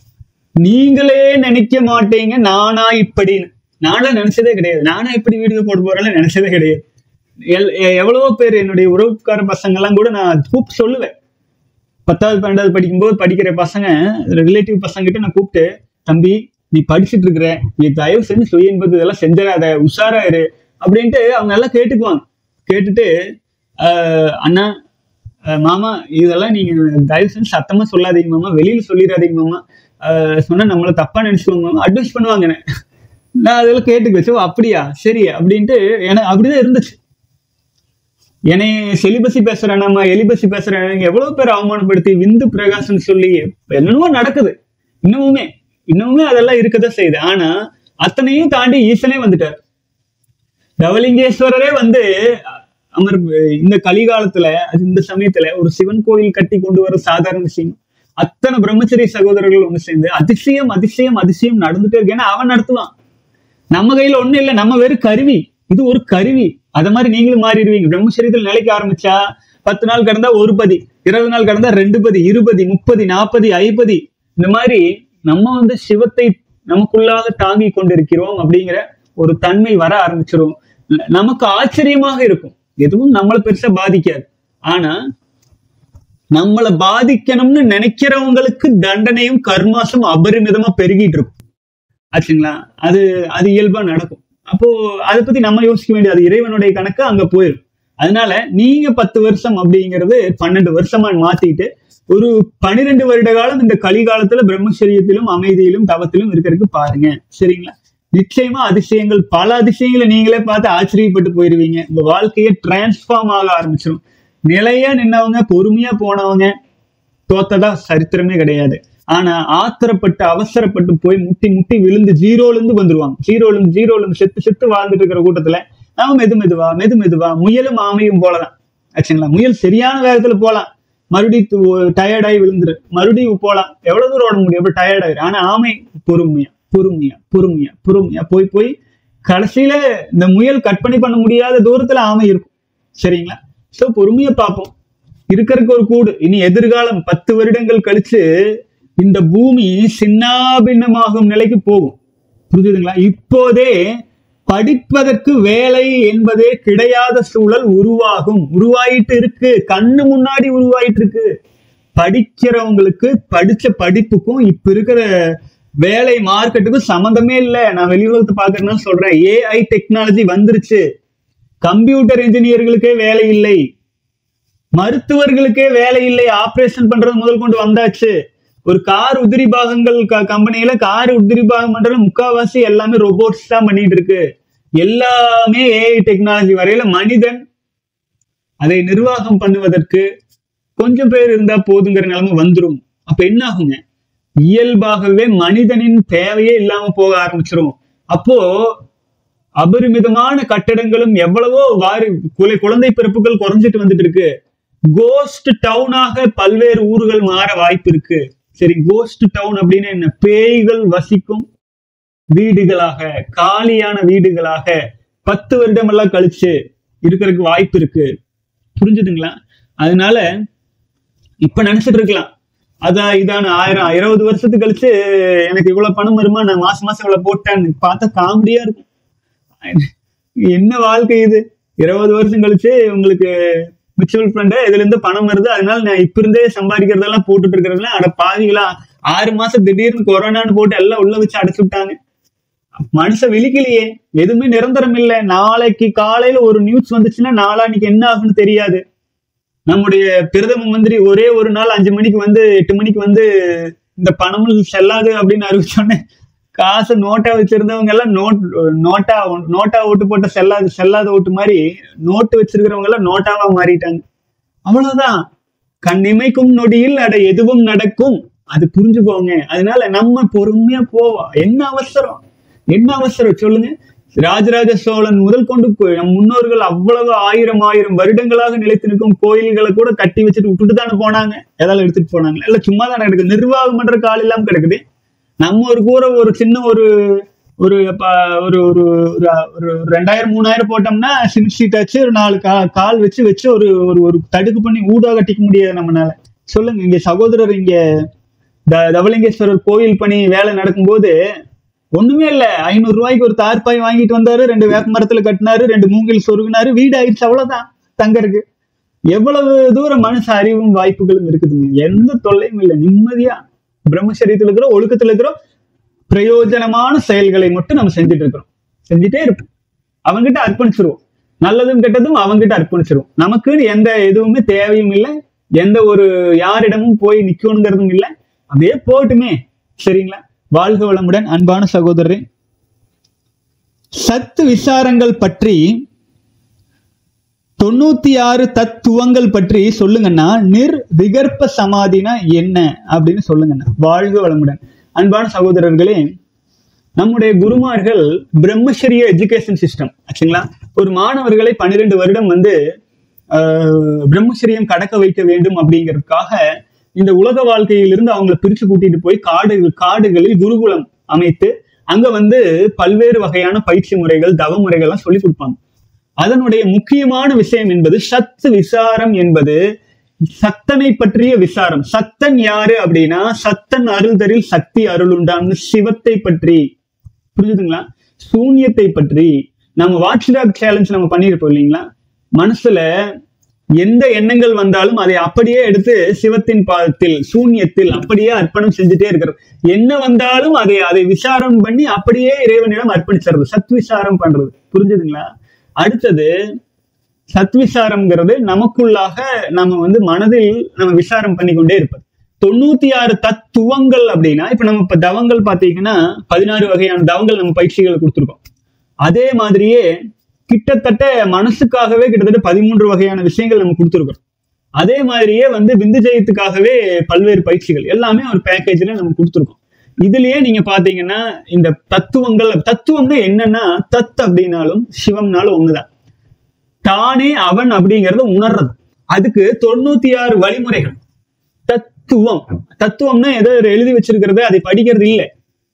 நீங்களே நினைக்க மாட்டீங்க நானா இப்படின்னு நானா நினைச்சதே கிடையாது நானா இப்படி வீடியோ போட போறேன்னு நினைச்சதே கிடையாது எல்- எ- எவ்வளவோ பேர் என்னுடைய உறவுக்கார பசங்க எல்லாம் கூட நான் கூப்பிட்டு சொல்லுவேன் பத்தாவது பன்னெண்டாவது படிக்கும்போது படிக்கிற பசங்க ரிலேட்டிவ் பசங்க கிட்ட நான் கூப்பிட்டு தம்பி நீ படிச்சுட்டு இருக்கிற நீ தயவு செஞ்சு சுய இன்பது இதெல்லாம் செஞ்சிடாத உஷாரா இரு அப்படின்ட்டு அவங்க எல்லாம் கேட்டுக்குவாங்க கேட்டுட்டு ஆஹ் அண்ணா ஆஹ் மாமா இதெல்லாம் நீங்க தயவு செஞ்சு சத்தமா சொல்லாதீங்க மாமா வெளியில சொல்லிடாதீங்க மாமா ஆஹ் சொன்னா நம்மள தப்பா நினைச்சுக்கோங்க மாமா அட்வைஸ் பண்ணுவாங்க என்ன. நான் அதெல்லாம் கேட்டுக்கு வச்சு "ஓ, அப்படியா சரி அப்படின்ட்டு எனக்கு அப்படிதான் இருந்துச்சு என்னை செலிபசி பேசுறேன் நம்ம எலிபசி பேசுறேன் எவ்வளவு பேர் அவமானப்படுத்தி விந்து பிரகாசம் சொல்லி என்னென்னமோ நடக்குது இன்னமுமே இன்னமுமே அதெல்லாம் இருக்கதான் செய்யுது ஆனா அத்தனையும் தாண்டி ஈசனே வந்துட்டார் தவலிங்கேஸ்வரரே வந்து அமர் இந்த கலிகாலத்துல அது இந்த சமயத்துல ஒரு சிவன் கோயில் கட்டி கொண்டு வர சாதாரண விஷயம் அத்தனை பிரம்மச்சரிய சகோதரர்கள் ஒண்ணு சேர்ந்து அதிசயம் அதிசயம் அதிசயம் நடந்துட்டே இருக்கு ஏன்னா அவன் நடத்துவான் நம்ம கையில ஒண்ணும் இல்லை நம்ம வெறும் கருவி இது ஒரு கருவி அத மாதிரி நீங்களும் மாறிடுவீங்க பிரம்மச்சரியத்தில் நிலைக்க ஆரம்பிச்சா பத்து நாள் கடந்தா ஒரு பதி இருபது நாள் கடந்தா ரெண்டு பதி இருபது முப்பது நாற்பது ஐம்பது இந்த மாதிரி நம்ம வந்து சிவத்தை நமக்குள்ளாக தாங்கி கொண்டிருக்கிறோம் அப்படிங்கிற ஒரு தன்மை வர ஆரம்பிச்சிரும் ந- நமக்கு ஆச்சரியமாக இருக்கும் எதுவும் நம்மளை பெருசா பாதிக்காது ஆனா நம்மளை பாதிக்கணும்னு நினைக்கிறவங்களுக்கு தண்டனையும் கர்மாசம் அபரிமிதமா பெருகிட்டு இருக்கும் ஆச்சுங்களா அது அது இயல்பா நடக்கும் அப்போ அதை பத்தி நம்ம யோசிக்க வேண்டியது அது இறைவனுடைய கணக்கு அங்க போயிடும் அதனால நீங்க பத்து வருஷம் அப்படிங்கிறது பன்னெண்டு வருஷமா மாத்திட்டு ஒரு பனிரெண்டு வருட காலம் இந்த கலிகாலத்துல பிரம்மச்சரியத்திலும் அமைதியிலும் தவத்திலும் இருக்கிறதுக்கு பாருங்க சரிங்களா நிச்சயமா அதிசயங்கள் பல அதிசயங்களை நீங்களே பார்த்து ஆச்சரியப்பட்டு போயிருவீங்க உங்க வாழ்க்கையை டிரான்ஸ்ஃபார்ம் ஆக ஆரம்பிச்சிடும் நிலையா நின்னவங்க பொறுமையா போனவங்க தோத்ததா சரித்திரமே கிடையாது ஆனா ஆத்திரப்பட்டு அவசரப்பட்டு போய் முட்டி முட்டி விழுந்து ஜீரோல இருந்து வந்துருவாங்க ஜீரோல இருந்து ஜீரோல இருந்து செத்து செத்து வாழ்ந்துட்டு இருக்கிற கூட்டத்துல நாம மெது மெதுவா மெது மெதுவா முயலும் ஆமையும் போலதான் ஆச்சுங்களா முயல் சரியான வேகத்துல போலாம் மறுபடியும் டயர்டாகி விழுந்துரு மறுபடியும் போலாம் எவ்வளவு தூரம் ஓட முடியும் அப்படி டயர்ட் ஆயிரும் ஆனா ஆமை பொறுமையா பொறுமையா பொறுமையா பொறுமையா போய் போய் கடைசியில இந்த முயல் கற்பனை பண்ண முடியாத தூரத்துல ஆமை இருக்கும் சரிங்களா சோ பொறுமையா பார்ப்போம் இருக்கிறதுக்கு ஒரு கூடு இனி எதிர்காலம் பத்து வருடங்கள் கழிச்சு இந்த பூமி சின்னாபின்னமாகும் நிலைக்கு போகும் புரிஞ்சுதுங்களா இப்போதே படிப்பதற்கு வேலை என்பதே கிடையாத சூழல் உருவாகும் உருவாயிட்டு இருக்கு கண்ணு முன்னாடி உருவாயிட்டு இருக்கு படிக்கிறவங்களுக்கு படிச்ச படிப்புக்கும் இப்ப இருக்கிற வேலை மார்க்கெட்டுக்கும் சம்மந்தமே இல்லை நான் வெளி உலகத்தை பாக்குறேன்னா சொல்றேன் ஏஐ டெக்னாலஜி வந்துருச்சு கம்ப்யூட்டர் இன்ஜினியர்களுக்கே வேலை இல்லை மருத்துவர்களுக்கே வேலை இல்லை ஆபரேஷன் பண்றது முதல் கொண்டு வந்தாச்சு ஒரு கார் உதிரி பாகங்கள் கம்பெனியில கார் உதிரி பாகம் பண்றது முக்காவாசி எல்லாமே ரோபோட்ஸ் தான் பண்ணிட்டு இருக்கு எல்லாமே ஏஐ டெக்னாலஜி வரையில மனிதன் அதை நிர்வாகம் பண்ணுவதற்கு கொஞ்சம் பேர் இருந்தா போதுங்கிற நிலைமை வந்துரும் அப்ப என்ன ஆகுங்க இயல்பாகவே மனிதனின் தேவையே இல்லாம போக ஆரம்பிச்சிரும் அப்போ அபரிமிதமான கட்டடங்களும் எவ்வளவோ வாரி குலை குழந்தை பிறப்புகள் குறைஞ்சிட்டு வந்துட்டு இருக்கு கோஸ்ட் டவுனாக பல்வேறு ஊர்கள் மாற வாய்ப்பு இருக்கு சரி கோஸ்ட் டவுன் அப்படின்னு என்ன பேய்கள் வசிக்கும் வீடுகளாக காலியான வீடுகளாக பத்து வருடம் எல்லாம் கழிச்சு இருக்கிறதுக்கு வாய்ப்பு இருக்கு புரிஞ்சுதுங்களா அதனால இப்ப நினைச்சிட்டு இருக்கலாம் அதான் இதான ஆயிரம் இருபது வருஷத்துக்கு கழிச்சு எனக்கு இவ்வளவு பணம் வருமா நான் மாசம் மாசம் இவ்வளவு போட்டேன்னு பார்த்தா காமெடியா இருக்கும் என்ன வாழ்க்கை இது இருபது வருஷம் கழிச்சு உங்களுக்கு மியூச்சுவல் ஃபண்ட் இதுல இருந்து பணம் வருது அதனால நான் இப்ப இருந்தே சம்பாதிக்கிறதெல்லாம் போட்டுட்டு இருக்கிறதுலாம் அட பாவிகளா ஆறு மாசம் திடீர்னு கொரோனான்னு போட்டு எல்லாம் உள்ள வச்சு அடைச்சு விட்டாங்க மனுஷன் விழிக்கலையே எதுவுமே நிரந்தரம் இல்லை நாளைக்கு காலையில ஒரு நியூஸ் வந்துச்சுன்னா நாளான்னைக்கு என்ன ஆகுன்னு தெரியாது நம்முடைய பிரதம மந்திரி ஒரே ஒரு நாள் அஞ்சு மணிக்கு வந்து எட்டு மணிக்கு வந்து இந்த பணமும் செல்லாது அப்படின்னு அறிவிச்சோன்னே காசு நோட்டா வச்சிருந்தவங்க எல்லாம் நோட் நோட்டா நோட்டா ஓட்டு போட்ட செல்லாது செல்லாத ஓட்டு மாதிரி நோட்டு வச்சிருக்கிறவங்க எல்லாம் நோட்டாவா மாறிட்டாங்க அவ்வளவுதான் கண் இமைக்கும் நொடியில் அட எதுவும் நடக்கும் அது புரிஞ்சுக்கோங்க அதனால நம்ம பொறுமையா போவோம் என்ன அவசரம் என்ன அவசரம் சொல்லுங்க ராஜராஜ சோழன் முதல் கொண்டு நம் முன்னோர்கள் அவ்வளவு ஆயிரம் ஆயிரம் வருடங்களாக நிலைத்து நிற்கும் கோயில்களை கூட கட்டி வச்சுட்டு விட்டுட்டு தானே போனாங்க ஏதாவது எடுத்துட்டு போனாங்க இல்ல சும்மா தானே கிடக்குது நிர்வாகம் பண்ற கால் இல்லாம கிடக்குது நம்ம ஒரு கூரை ஒரு சின்ன ஒரு ஒரு ஒரு ஒரு ஒரு ரெண்டாயிரம் மூணாயிரம் போட்டோம்னா சிம் ஷீட் வச்சு ஒரு நாலு கா கால் வச்சு வச்சு ஒரு ஒரு ஒரு தடுக்கு பண்ணி ஊடா கட்டிக்க முடியாது நம்மளால சொல்லுங்க இங்க சகோதரர் இங்க த தவலிங்கேஸ்வரர் கோயில் பணி வேலை நடக்கும்போது ஒண்ணுமே இல்ல ஐநூறு ரூபாய்க்கு ஒரு தார்பாய் வாங்கிட்டு வந்தாரு ரெண்டு வேப்ப மரத்துல கட்டினாரு ரெண்டு மூங்கில் சொருகினாரு வீடு ஆயிடுச்சு அவ்வளவுதான் தங்கருக்கு எவ்வளவு தூரம் மனுஷ அறிவும் வாய்ப்புகளும் இருக்குதுங்க எந்த தொல்லையும் இல்லை நிம்மதியா பிரம்மச்சரியத்துல இருக்கிறோம் ஒழுக்கத்துல இருக்கிறோம் பிரயோஜனமான செயல்களை மட்டும் நம்ம செஞ்சுட்டு இருக்கிறோம் செஞ்சுட்டே இருப்போம் அவங்கிட்ட அர்ப்பணிச்சிருவோம் நல்லதும் கெட்டதும் அவங்கிட்ட அர்ப்பணிச்சிருவோம் நமக்குன்னு எந்த எதுவுமே தேவையும் இல்லை எந்த ஒரு யாரிடமும் போய் நிக்கணுங்கிறதும் இல்லை அப்படியே போட்டுமே சரிங்களா வாழ்க வளமுடன் அன்பான சகோதரரே சத்து விசாரங்கள் பற்றி தொண்ணூத்தி ஆறு தத்துவங்கள் பற்றி சொல்லுங்கன்னா நிர் விகற்ப சமாதினா என்ன அப்படின்னு சொல்லுங்கண்ணா வாழ்க வளமுடன் அன்பான சகோதரர்களே நம்முடைய குருமார்கள் பிரம்மச்சரிய எஜுகேஷன் சிஸ்டம் ஆச்சுங்களா ஒரு மாணவர்களை பன்னிரெண்டு வருடம் வந்து பிரம்மச்சரியம் கடக்க வைக்க வேண்டும் அப்படிங்கிறதுக்காக இந்த உலக வாழ்க்கையிலிருந்து அவங்களை பிரிச்சு கூட்டிட்டு போய் காடு காடுகளில் குருகுலம் அமைத்து அங்க வந்து பல்வேறு வகையான பயிற்சி முறைகள் தவ முறைகள்லாம் சொல்லி கொடுப்பாங்க அதனுடைய முக்கியமான விஷயம் என்பது சத்து விசாரம் என்பது சத்தனை பற்றிய விசாரம் சத்தன் யாரு அப்படின்னா சத்தன் அருள்தரில் சக்தி அருளுண்டான்னு சிவத்தை பற்றி புரிஞ்சுதுங்களா சூன்யத்தை பற்றி நம்ம வாட்ச் டாக் சேலஞ்ச் நம்ம பண்ணியிருப்போம் இல்லைங்களா மனசுல எந்த எண்ணங்கள் வந்தாலும் அதை அப்படியே எடுத்து சிவத்தின் பாதத்தில் சூன்யத்தில் அப்படியே அர்ப்பணம் செஞ்சுட்டே இருக்கிறது என்ன வந்தாலும் அதை அதை விசாரம் பண்ணி அப்படியே இறைவனிடம் அர்ப்பணிச்சிடுறது சத் விசாரம் பண்றது புரிஞ்சுதுங்களா அடுத்தது சத்விசாரம்ங்கிறது நமக்குள்ளாக நம்ம வந்து மனதில் நம்ம விசாரம் பண்ணிக்கொண்டே இருப்பது தொண்ணூத்தி ஆறு தத்துவங்கள் அப்படின்னா இப்ப நம்ம இப்ப தவங்கள் பாத்தீங்கன்னா பதினாறு வகையான தவங்கள் நம்ம பயிற்சிகள் கொடுத்துருக்கோம் அதே மாதிரியே கிட்டத்தட்ட மனசுக்காகவே கிட்டத்தட்ட பதிமூன்று வகையான விஷயங்கள் நம்ம கொடுத்துருக்கோம் அதே மாதிரியே வந்து விந்து ஜெயத்துக்காகவே பல்வேறு பயிற்சிகள் எல்லாமே ஒரு பேக்கேஜ்ல நம்ம கொடுத்துருக்கோம் இதுலயே நீங்க பாத்தீங்கன்னா இந்த தத்துவங்கள் தத்துவம்னா என்னன்னா தத் அப்படின்னாலும் சிவம்னாலும் ஒண்ணுதான் தானே அவன் அப்படிங்கறத உணர்றது அதுக்கு தொண்ணூத்தி ஆறு வழிமுறைகள் தத்துவம் தத்துவம்னா ஏதோ ஒரு எழுதி வச்சிருக்கிறது அதை படிக்கிறது இல்லை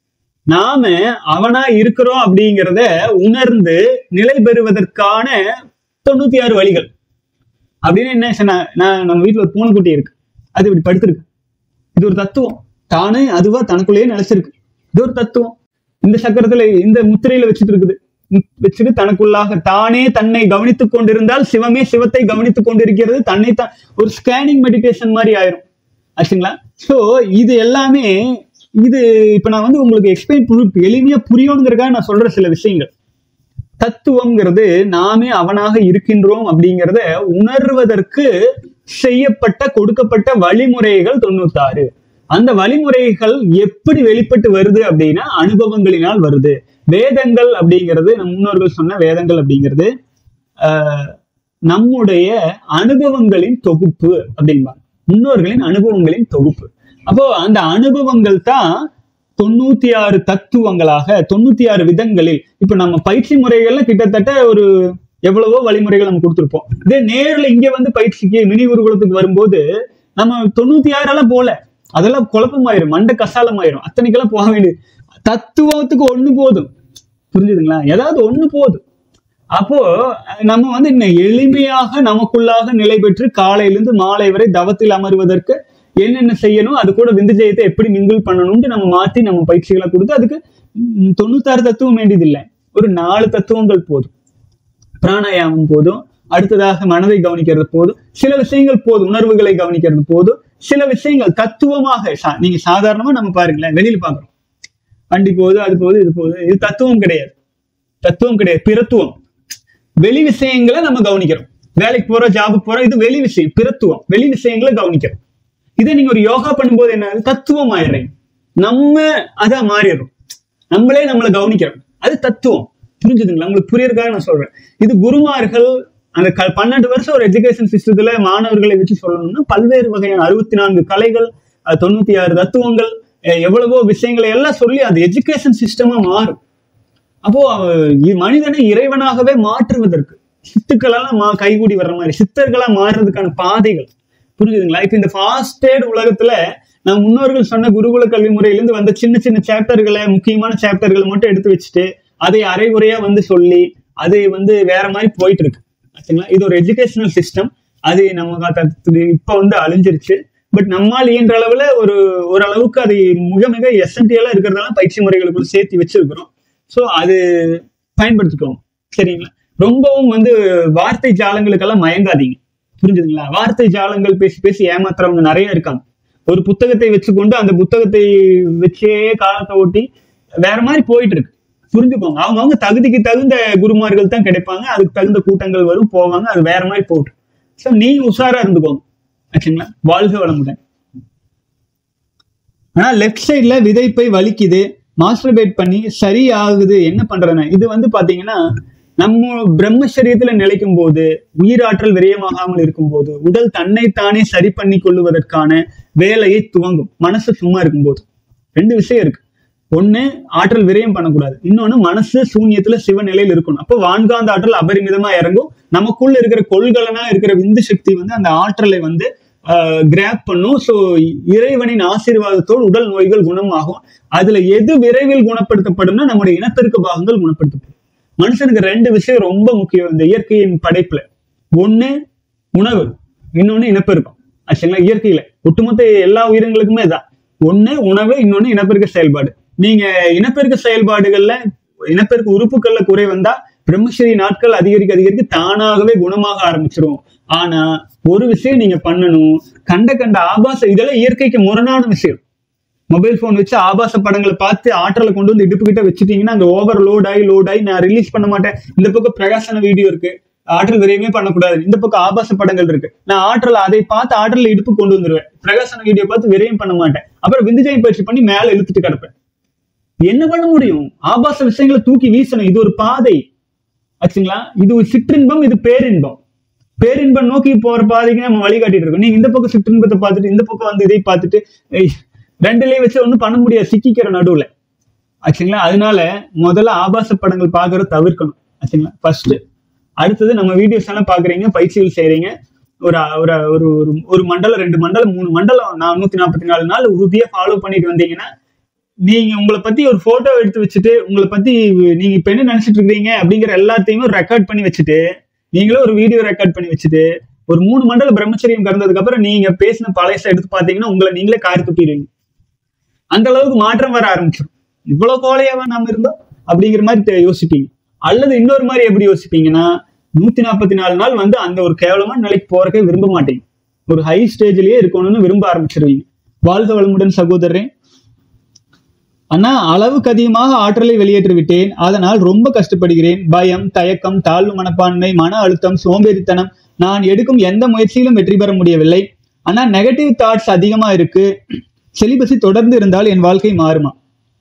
நாம அவனா இருக்கிறோம் அப்படிங்கிறத உணர்ந்து நிலை பெறுவதற்கான தொண்ணூத்தி ஆறு வழிகள் அப்படின்னு என்ன சொன்ன- நான் நம்ம வீட்டுல ஒரு பூனைக்குட்டி இருக்கு அது இப்படி படுத்திருக்கு இது ஒரு தத்துவம் தானே அதுவா தனக்குள்ளேயே நிலைச்சிருக்கு இது ஒரு தத்துவம் இந்த சக்கரத்துல இந்த முத்திரையில வச்சுட்டு இருக்குது ம், வச்சுட்டு தனக்குள்ளாக தானே தன்னை கவனித்துக் கொண்டிருந்தால் சிவமே சிவத்தை கவனித்துக் கொண்டிருக்கிறது தன்னை தான் ஒரு ஸ்கேனிங் மெடிடேஷன் மாதிரி ஆயிரும் ஆச்சுங்களா சோ இது எல்லாமே இது இப்ப நான் வந்து உங்களுக்கு எக்ஸ்பிளைன் எளிமையா புரியணுங்கிறதுக்காக நான் சொல்ற சில விஷயங்கள் தத்துவம்ங்கிறது நாமே அவனாக இருக்கின்றோம் அப்படிங்கிறத உணர்வதற்கு செய்யப்பட்ட கொடுக்கப்பட்ட வழிமுறைகள் தொண்ணூத்தாறு அந்த வழிமுறைகள் எப்படி வெளிப்பட்டு வருது அப்படின்னா அனுபவங்களினால் வருது வேதங்கள் அப்படிங்கிறது நம் முன்னோர்கள் சொன்ன வேதங்கள் அப்படிங்கிறது ஆஹ், நம்முடைய அனுபவங்களின் தொகுப்பு அப்படிம்பாங்க முன்னோர்களின் அனுபவங்களின் தொகுப்பு அப்போ அந்த அனுபவங்கள் தான் தொண்ணூத்தி ஆறு தத்துவங்களாக தொண்ணூத்தி ஆறு விதங்களில் இப்ப நம்ம பயிற்சி முறைகள்ல கிட்டத்தட்ட ஒரு எவ்வளவோ வழிமுறைகள் நம்ம கொடுத்துருப்போம் இதே நேர்ல இங்க வந்து பயிற்சிக்கு மினி குருகுலத்துக்கு வரும்போது நம்ம தொண்ணூத்தி ஆறெல்லாம் போல அதெல்லாம் குழப்பமாயிரும் மண்டை கசாலமாயிரும் அத்தனைக்கெல்லாம் போக வேண்டியது தத்துவத்துக்கு ஒண்ணு போதும் புரிஞ்சுதுங்களா ஏதாவது ஒண்ணு போதும் அப்போ நம்ம வந்து இன்னும் எளிமையாக நமக்குள்ளாக நிலை பெற்று காலையிலிருந்து மாலை வரை தவத்தில் அமர்வதற்கு என்னென்ன செய்யணும் அது கூட விந்து ஜெயத்தை எப்படி மிங்கிள் பண்ணணும்னு நம்ம மாத்தி நம்ம பயிற்சிகளை கொடுத்து அதுக்கு ம், தொண்ணூத்தாறு தத்துவம் வேண்டியதில்லை ஒரு நாலு தத்துவங்கள் போதும் பிராணாயாமம் போதும் அடுத்ததாக மனதை கவனிக்கிறது போதும் சில விஷயங்கள் போதும் உணர்வுகளை கவனிக்கிறது போதும் சில விஷயங்கள் தத்துவமாக சா- நீங்க சாதாரணமா நம்ம பாருங்களேன் வெளியில பாக்குறோம் வண்டி போகுது அது போகுது இது போகுது இது தத்துவம் கிடையாது தத்துவம் கிடையாது பிறத்துவம் வெளி விஷயங்களை நம்ம கவனிக்கிறோம் வேலைக்கு போறோம் ஜாபுக்கு போறோம் இது வெளி விஷயம் பிறத்துவம் வெளி விஷயங்களை கவனிக்கிறோம் இதே நீங்க ஒரு யோகா பண்ணும்போது என்ன ஆகுது? தத்துவம் ஆயிடுறீங்க நம்ம அதான் மாறிடுறோம் நம்மளே நம்மளை கவனிக்கிறோம் அது தத்துவம் புரிஞ்சுதுங்களா உங்களுக்கு புரியறதுக்காக நான் சொல்றேன் இது குருமார்கள் அந்த க பன்னெண்டு வருஷம் ஒரு எஜுகேஷன் சிஸ்டத்துல மாணவர்களை வச்சு சொல்லணும்னா பல்வேறு வகையான அறுபத்தி நான்கு கலைகள் அஹ், தொண்ணூத்தி ஆறு தத்துவங்கள் அஹ், எவ்வளவோ விஷயங்களை எல்லாம் சொல்லி அது எஜுகேஷன் சிஸ்டமா மாறும் அப்போ அஹ், இ- மனிதனை இறைவனாகவே மாற்றுவதற்கு சித்துக்கள் எல்லாம் மா கைகூடி வர்ற மாதிரி சித்தர்களா மாறுறதுக்கான பாதைகள் புரிஞ்சுதுங்களா இப்ப இந்த ஃபாஸ்டேட் உலகத்துல நம்ம முன்னோர்கள் சொன்ன குருகுல கல்வி முறையிலிருந்து வந்த சின்ன சின்ன சாப்டர்களை முக்கியமான சாப்டர்களை மட்டும் எடுத்து வச்சுட்டு அதை அரைகுறையா வந்து சொல்லி அது வந்து வேற மாதிரி போயிட்டு இருக்கு ஆச்சுங்களா இது ஒரு எஜுகேஷனல் சிஸ்டம் அது நம்ம காத்த- இப்ப வந்து அழிஞ்சிருச்சு பட் நம்மால் இயன்ற அளவுல ஒரு ஓரளவுக்கு அது மிக மிக எசென்டியலா இருக்கிறதெல்லாம் பயிற்சி முறைகளுக்குள்ள சேர்த்து வச்சிருக்கிறோம் ஸோ அது பயன்படுத்திக்கோங்க சரிங்களா ரொம்பவும் வந்து வார்த்தை ஜாலங்களுக்கெல்லாம் மயங்காதீங்க புரிஞ்சுதுங்களா வார்த்தை ஜாலங்கள் பேசி பேசி ஏமாத்துறவங்க நிறைய இருக்காங்க ஒரு புத்தகத்தை வச்சுக்கொண்டு அந்த புத்தகத்தை வச்சே காலத்தை ஓட்டி வேற மாதிரி போயிட்டு இருக்கு புரிஞ்சுக்கோங்க அவங்க அவங்க தகுதிக்கு தகுந்த குருமார்கள் தான் கிடைப்பாங்க அதுக்கு தகுந்த கூட்டங்கள் வரும் போவாங்க அது வேற மாதிரி போட்டு ஸோ நீங்க உஷாரா இருந்துக்கோங்க ஆச்சுங்களா வாழ்க வளமுடன் ஆனா லெஃப்ட் சைடுல விதைப்பை வலிக்குது மாஸ்டர்பேட் பண்ணி சரி ஆகுது என்ன பண்றேன்னு இது வந்து பாத்தீங்கன்னா நம்ம பிரம்மச்சரியத்துல நிலைக்கும் போது உயிராற்றல் விரயமாகாமல் இருக்கும்போது உடல் தன்னைத்தானே சரி பண்ணி கொள்ளுவதற்கான வேலையை துவங்கும் மனசு சும்மா இருக்கும்போது ரெண்டு விஷயம் இருக்கு ஒண்ணு ஆற்றல் விரயம் பண்ணக்கூடாது இன்னொன்னு மனசு சூன்யத்துல சிவநிலையில் இருக்கணும் அப்போ வான்காந்த ஆற்றல் அபரிமிதமா இறங்கும் நமக்குள்ள இருக்கிற கொள்கலனா இருக்கிற விந்து சக்தி வந்து அந்த ஆற்றலை வந்து கிராப் பண்ணும் ஸோ இறைவனின் ஆசீர்வாதத்தோடு உடல் நோய்கள் குணமாகும் அதுல எது விரைவில் குணப்படுத்தப்படும்னா நம்முடைய இனப்பெருக்க பாகங்கள் குணப்படுத்தப்படும் மனுஷனுக்கு ரெண்டு விஷயம் ரொம்ப முக்கியம் இந்த இயற்கையின் படைப்புல ஒண்ணு உணவு இன்னொன்னு இனப்பெருக்கம் ஆச்சுங்களா இயற்கையில ஒட்டுமொத்த எல்லா உயிரினங்களுக்குமே இதான் ஒண்ணு உணவு இன்னொன்னு இனப்பெருக்க செயல்பாடு நீங்க இனப்பெருக்க செயல்பாடுகள்ல இனப்பெருக்க உறுப்புகள்ல குறை வந்தா பிரம்மஸ்ரீ நாட்கள் அதிகரிக்க அதிகரிக்க தானாகவே குணமாக ஆரம்பிச்சிரும் ஆனா ஒரு விஷயம் நீங்க பண்ணணும் கண்ட கண்ட ஆபாச இதெல்லாம் இயற்கைக்கு முரணான விஷயம் மொபைல் ஃபோன் வச்சு ஆபாச படங்களை பார்த்து ஆற்றலை கொண்டு வந்து இடுப்பு கிட்ட வச்சுட்டீங்கன்னா அங்க ஓவர் லோட் ஆகி லோட் ஆகி நான் ரிலீஸ் பண்ண மாட்டேன் இந்த பக்கம் பிரகாசன வீடியோ இருக்கு ஆற்றல் விரைவே பண்ணக்கூடாது இந்த பக்கம் ஆபாச படங்கள் இருக்கு நான் ஆற்றல் அதை பார்த்து ஆற்றல் இடுப்பு கொண்டு வந்துருவேன் பிரகாசன வீடியோ பார்த்து விரையும் பண்ண மாட்டேன் அப்புறம் விந்துஜயம் பயிற்சி பண்ணி மேல இழுத்துட்டு கிடப்பேன் என்ன பண்ண முடியும் ஆபாச விஷயங்களை தூக்கி வீசணும் இது ஒரு பாதை ஆச்சுங்களா இது ஒரு சிற்றின்பம் இது பேரின்பம் பேரின்பம் நோக்கி போற பாதைக்கு நம்ம வழிகாட்டிட்டு இருக்கோம் நீங்க இந்த பக்கம் சிற்றின்பத்தை பார்த்துட்டு இந்த பக்கம் வந்து இதை பார்த்துட்டு ஏய், ரெண்டுலயும் வச்சு ஒண்ணும் பண்ண முடியாது சிக்கிக்கிற நடுவுல ஆச்சுங்களா அதனால முதல்ல ஆபாச படங்கள் பார்க்கறத தவிர்க்கணும் ஆச்சுங்களா ஃபர்ஸ்ட் அடுத்தது நம்ம வீடியோஸ் எல்லாம் பாக்குறீங்க பயிற்சிகள் செய்றீங்க ஒரு ஒரு ஒரு ஒரு ஒரு மண்டலம் ரெண்டு மண்டலம் மூணு மண்டலம் நான் நூத்தி நாற்பத்தி நாலு நாள் உறுதியா ஃபாலோ பண்ணிட்டு வந்தீங்கன்னா நீங்க உங்களை பத்தி ஒரு போட்டோ எடுத்து வச்சுட்டு உங்களை பத்தி நீங்க இப்ப என்ன நினைச்சிட்டு இருக்கீங்க அப்படிங்கிற எல்லாத்தையுமே ரெக்கார்ட் பண்ணி வச்சுட்டு நீங்களும் ஒரு வீடியோ ரெக்கார்ட் பண்ணி வச்சுட்டு ஒரு மூணு மண்டல பிரம்மச்சரியம் கறந்ததுக்கு அப்புறம் நீங்க பேசின பழைய எடுத்து பாத்தீங்கன்னா உங்களை நீங்களே காரி துப்பிடுவீங்க அந்த அளவுக்கு மாற்றம் வர ஆரம்பிச்சிடும் இவ்வளவு கோலையாவா நாம இருந்தோம் அப்படிங்கிற மாதிரி தெ- யோசிப்பீங்க அல்லது இன்னொரு மாதிரி எப்படி யோசிப்பீங்கன்னா நூத்தி நாற்பத்தி நாலு நாள் வந்து அந்த ஒரு கேவலமான நிலைக்கு போறக்கே விரும்ப மாட்டீங்க ஒரு ஹை ஸ்டேஜ்லயே இருக்கணும்னு விரும்ப ஆரம்பிச்சிருவீங்க வாழ்க வளமுடன் சகோதரன் அண்ணா அளவுக்கு அதிகமாக ஆற்றலை வெளியேற்றி விட்டேன் அதனால் ரொம்ப கஷ்டப்படுகிறேன் பயம் தயக்கம் தாழ்வு மனப்பான்மை மன அழுத்தம் சோம்பேறித்தனம் நான் எடுக்கும் எந்த முயற்சியிலும் வெற்றி பெற முடியவில்லை ஆனா நெகட்டிவ் தாட்ஸ் அதிகமா இருக்கு செலிபஸி தொடர்ந்து இருந்தால் என் வாழ்க்கை மாறுமா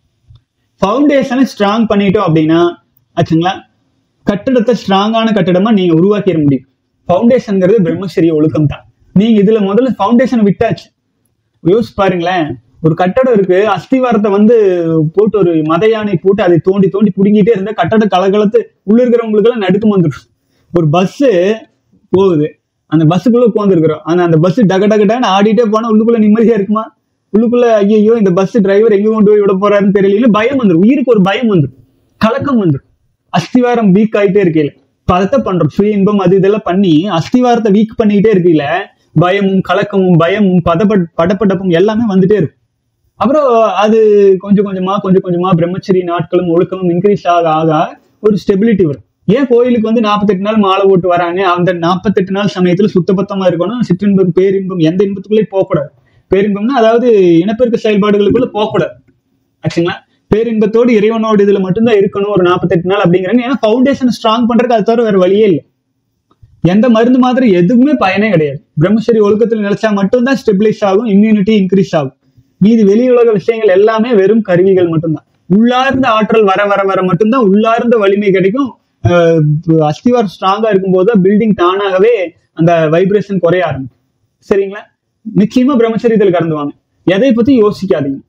ஃபவுண்டேஷனை ஸ்ட்ராங் பண்ணிட்டோம் அப்படின்னா ஆச்சுங்களா கட்டடத்தை ஸ்ட்ராங்கான கட்டடமா நீங்க உருவாக்கிட முடியும் ஃபவுண்டேஷன்ங்கிறது பிரம்மச்சரிய ஒழுக்கம் தான் நீங்க இதுல முதல்ல ஃபவுண்டேஷன் விட்டாச்சு யோசிச்சு பாருங்களேன் ஒரு கட்டடம் இருக்கு அஸ்திவாரத்தை வந்து போட்டு ஒரு மத யானை போட்டு அதை தோண்டி தோண்டி புடுங்கிட்டே இருந்தா கட்டட கலகலத்து உள்ள இருக்கிறவங்களுக்கு எல்லாம் நடுக்கம் வந்துடும் ஒரு பஸ் போகுது அந்த பஸ்ஸுக்குள்ள உட்காந்துருக்கிறோம் ஆனா அந்த பஸ் டக டக டகன்னு ஆடிட்டே போனா உள்ளுக்குள்ள நிம்மதியா இருக்குமா உள்ளுக்குள்ள ஐயோ இந்த பஸ் டிரைவர் எங்க கொண்டு போய் விட போறாருன்னு தெரியல பயம் வந்துடும் உயிருக்கு ஒரு பயம் வந்துடும் கலக்கம் வந்துடும் அஸ்திவாரம் வீக் ஆயிட்டே இருக்கையில பதத்தை பண்றோம் சுய இன்பம் அது இதெல்லாம் பண்ணி அஸ்திவாரத்தை வீக் பண்ணிக்கிட்டே இருக்கையில பயமும் கலக்கமும் பயமும் பதப்பட் படப்படப்பும் எல்லாமே வந்துட்டே இருக்கும் அப்புறம் அது கொஞ்சம் கொஞ்சமா கொஞ்சம் கொஞ்சமா பிரம்மச்சரி நாட்களும் ஒழுக்கமும் இன்க்ரீஸ் ஆக ஆக ஒரு ஸ்டெபிலிட்டி வரும் ஏன் கோயிலுக்கு வந்து நாற்பத்தெட்டு நாள் மாலை போட்டு வராங்க அந்த நாற்பத்தெட்டு நாள் சமயத்துல சுத்தபத்தமா இருக்கணும் சிற்றின்பம் பேரின்பம் எந்த இன்பத்துக்குள்ளே போகக்கூடாது பேரின்பம்னா அதாவது இனப்பெருக்க செயல்பாடுகளுக்குள்ள போகக்கூடாது ஆச்சுங்களா பேரின்பத்தோடு இறைவனோடு இதுல மட்டும்தான் இருக்கணும் ஒரு நாற்பத்தெட்டு நாள் அப்படிங்கிறாங்க ஏன்னா ஃபவுண்டேஷன் ஸ்ட்ராங் பண்றதுக்கு அது தவிர வேற வழியே இல்லை எந்த மருந்து மாதிரி எதுவுமே பயனே கிடையாது பிரம்மச்சரி ஒழுக்கத்தில் நிலைச்சா மட்டும்தான் ஸ்டெபிலைஸ் ஆகும் இம்யூனிட்டி இன்க்ரீஸ் ஆகும் மீதி வெளி உலக விஷயங்கள் எல்லாமே வெறும் கருவிகள் மட்டும்தான் உள்ளார்ந்த ஆற்றல் வர வர வர மட்டும்தான் உள்ளார்ந்த வலிமை கிடைக்கும் அஹ் அஸ்திவாரம் ஸ்ட்ராங்கா இருக்கும்போது பில்டிங் தானாகவே அந்த வைப்ரேஷன் குறைய ஆரம்பிக்கும் சரிங்களா நிச்சயமா பிரம்மச்சரியத்தில் கறந்துவாங்க எதை பத்தி யோசிக்காதீங்க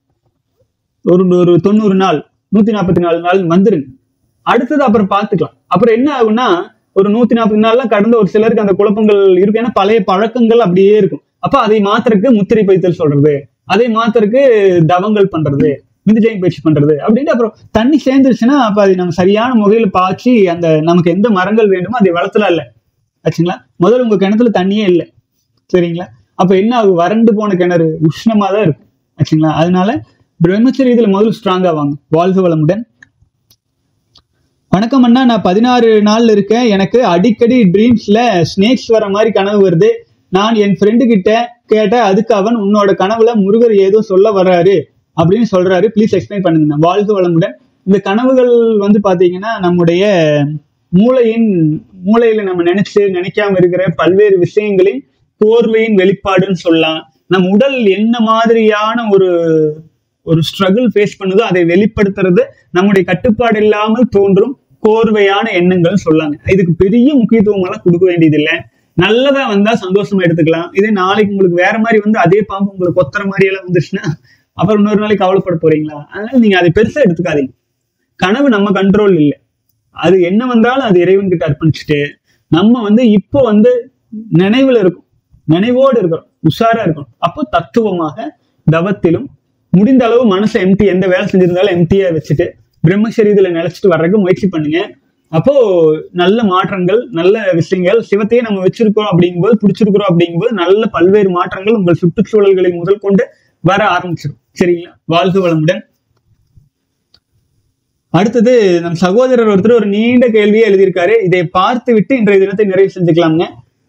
ஒரு ஒரு தொண்ணூறு நாள் நூத்தி நாற்பத்தி நாலு நாள் வந்துருங்க அடுத்தது அப்புறம் பார்த்துக்கலாம் அப்புறம் என்ன ஆகும்னா ஒரு நூத்தி நாற்பது நாள்லாம் கடந்த ஒரு சிலருக்கு அந்த குழப்பங்கள் இருக்கும் ஏன்னா பழைய பழக்கங்கள் அப்படியே இருக்கும் அப்ப அதை மாத்துறதுக்கு முத்திரை பைத்தல் சொல்றது அதை மாத்துறதுக்கு தவங்கள் பண்றது மிதுஜயம் பயிற்சி பண்றது அப்படின்ட்டு அப்புறம் தண்ணி சேர்ந்துருச்சுன்னா அப்ப அதை நம்ம சரியான முறையில பாய்ச்சி அந்த நமக்கு எந்த மரங்கள் வேண்டுமோ அதை வளர்த்தலாம் இல்ல ஆச்சுங்களா முதல்ல உங்க கிணத்துல தண்ணியே இல்லை சரிங்களா அப்ப என்ன ஆகும் வறண்டு போன கிணறு உஷ்ணமா தான் இருக்கும் ஆச்சுங்களா அதனால பிரம்மச்சரிய இதுல முதல்ல ஸ்ட்ராங்கா வாங்க வாழ்க வளமுடன் வணக்கம் அண்ணா நான் பதினாறு நாள் இருக்கேன் எனக்கு அடிக்கடி ட்ரீம்ஸ்ல ஸ்னேக்ஸ் வர மாதிரி கனவு வருது நான் என் ஃப்ரெண்டு கிட்ட கேட்ட அதுக்கு அவன் உன்னோட கனவுல முருகர் ஏதோ சொல்ல வர்றாரு அப்படின்னு சொல்றாரு ப்ளீஸ் எக்ஸ்பிளைன் பண்ணுங்க வாழ்க வளமுடன் இந்த கனவுகள் வந்து பாத்தீங்கன்னா நம்முடைய மூளையின் மூளையில நம்ம நினைச்சு நினைக்காம இருக்கிற பல்வேறு விஷயங்களின் கோர்வையின் வெளிப்பாடுன்னு சொல்லலாம் நம் உடல் என்ன மாதிரியான ஒரு ஒரு ஸ்ட்ரகிள் ஃபேஸ் பண்ணுதோ அதை வெளிப்படுத்துறது நம்முடைய கட்டுப்பாடு இல்லாமல் தோன்றும் கோர்வையான எண்ணங்கள் சொல்லாங்க இதுக்கு பெரிய முக்கியத்துவம் எல்லாம் கொடுக்க வேண்டியதில்லை நல்லதா வந்தா சந்தோஷமா எடுத்துக்கலாம் இதே நாளைக்கு உங்களுக்கு வேற மாதிரி வந்து அதே பாம்பு உங்களுக்கு கொத்துற மாதிரி எல்லாம் வந்துச்சுன்னா அப்புறம் இன்னொரு நாளைக்கு கவலைப்பட போறீங்களா அதனால நீங்க அதை பெருசா எடுத்துக்காதீங்க கனவு நம்ம கண்ட்ரோல் இல்லை அது என்ன வந்தாலும் அது இறைவன் கிட்ட அர்ப்பணிச்சுட்டு நம்ம வந்து இப்போ வந்து நினைவுல இருக்கும் நினைவோடு இருக்கிறோம் உஷாரா இருக்கணும் அப்போ தத்துவமாக தவத்திலும் முடிந்த அளவு மனசை எம்டி எந்த வேலை செஞ்சிருந்தாலும் எம்டியா வச்சுட்டு பிரம்மசரீதியில நிலைச்சிட்டு வர்றதுக்கு முயற்சி பண்ணுங்க அப்போ நல்ல மாற்றங்கள் நல்ல விஷயங்கள் சிவத்தையே நம்ம வச்சிருக்கிறோம் அப்படிங்கும்போது பிடிச்சிருக்கிறோம் அப்படிங்கும்போது நல்ல பல்வேறு மாற்றங்கள் உங்கள் சுற்றுச்சூழல்களை முதல் கொண்டு வர ஆரம்பிச்சிடும் சரிங்களா வாழ்க வளமுடன் அடுத்தது நம் சகோதரர் ஒருத்தர் ஒரு நீண்ட கேள்வியை எழுதியிருக்காரு இதை பார்த்து விட்டு இன்றைய தினத்தை நிறைவு செஞ்சுக்கலாம்ங்க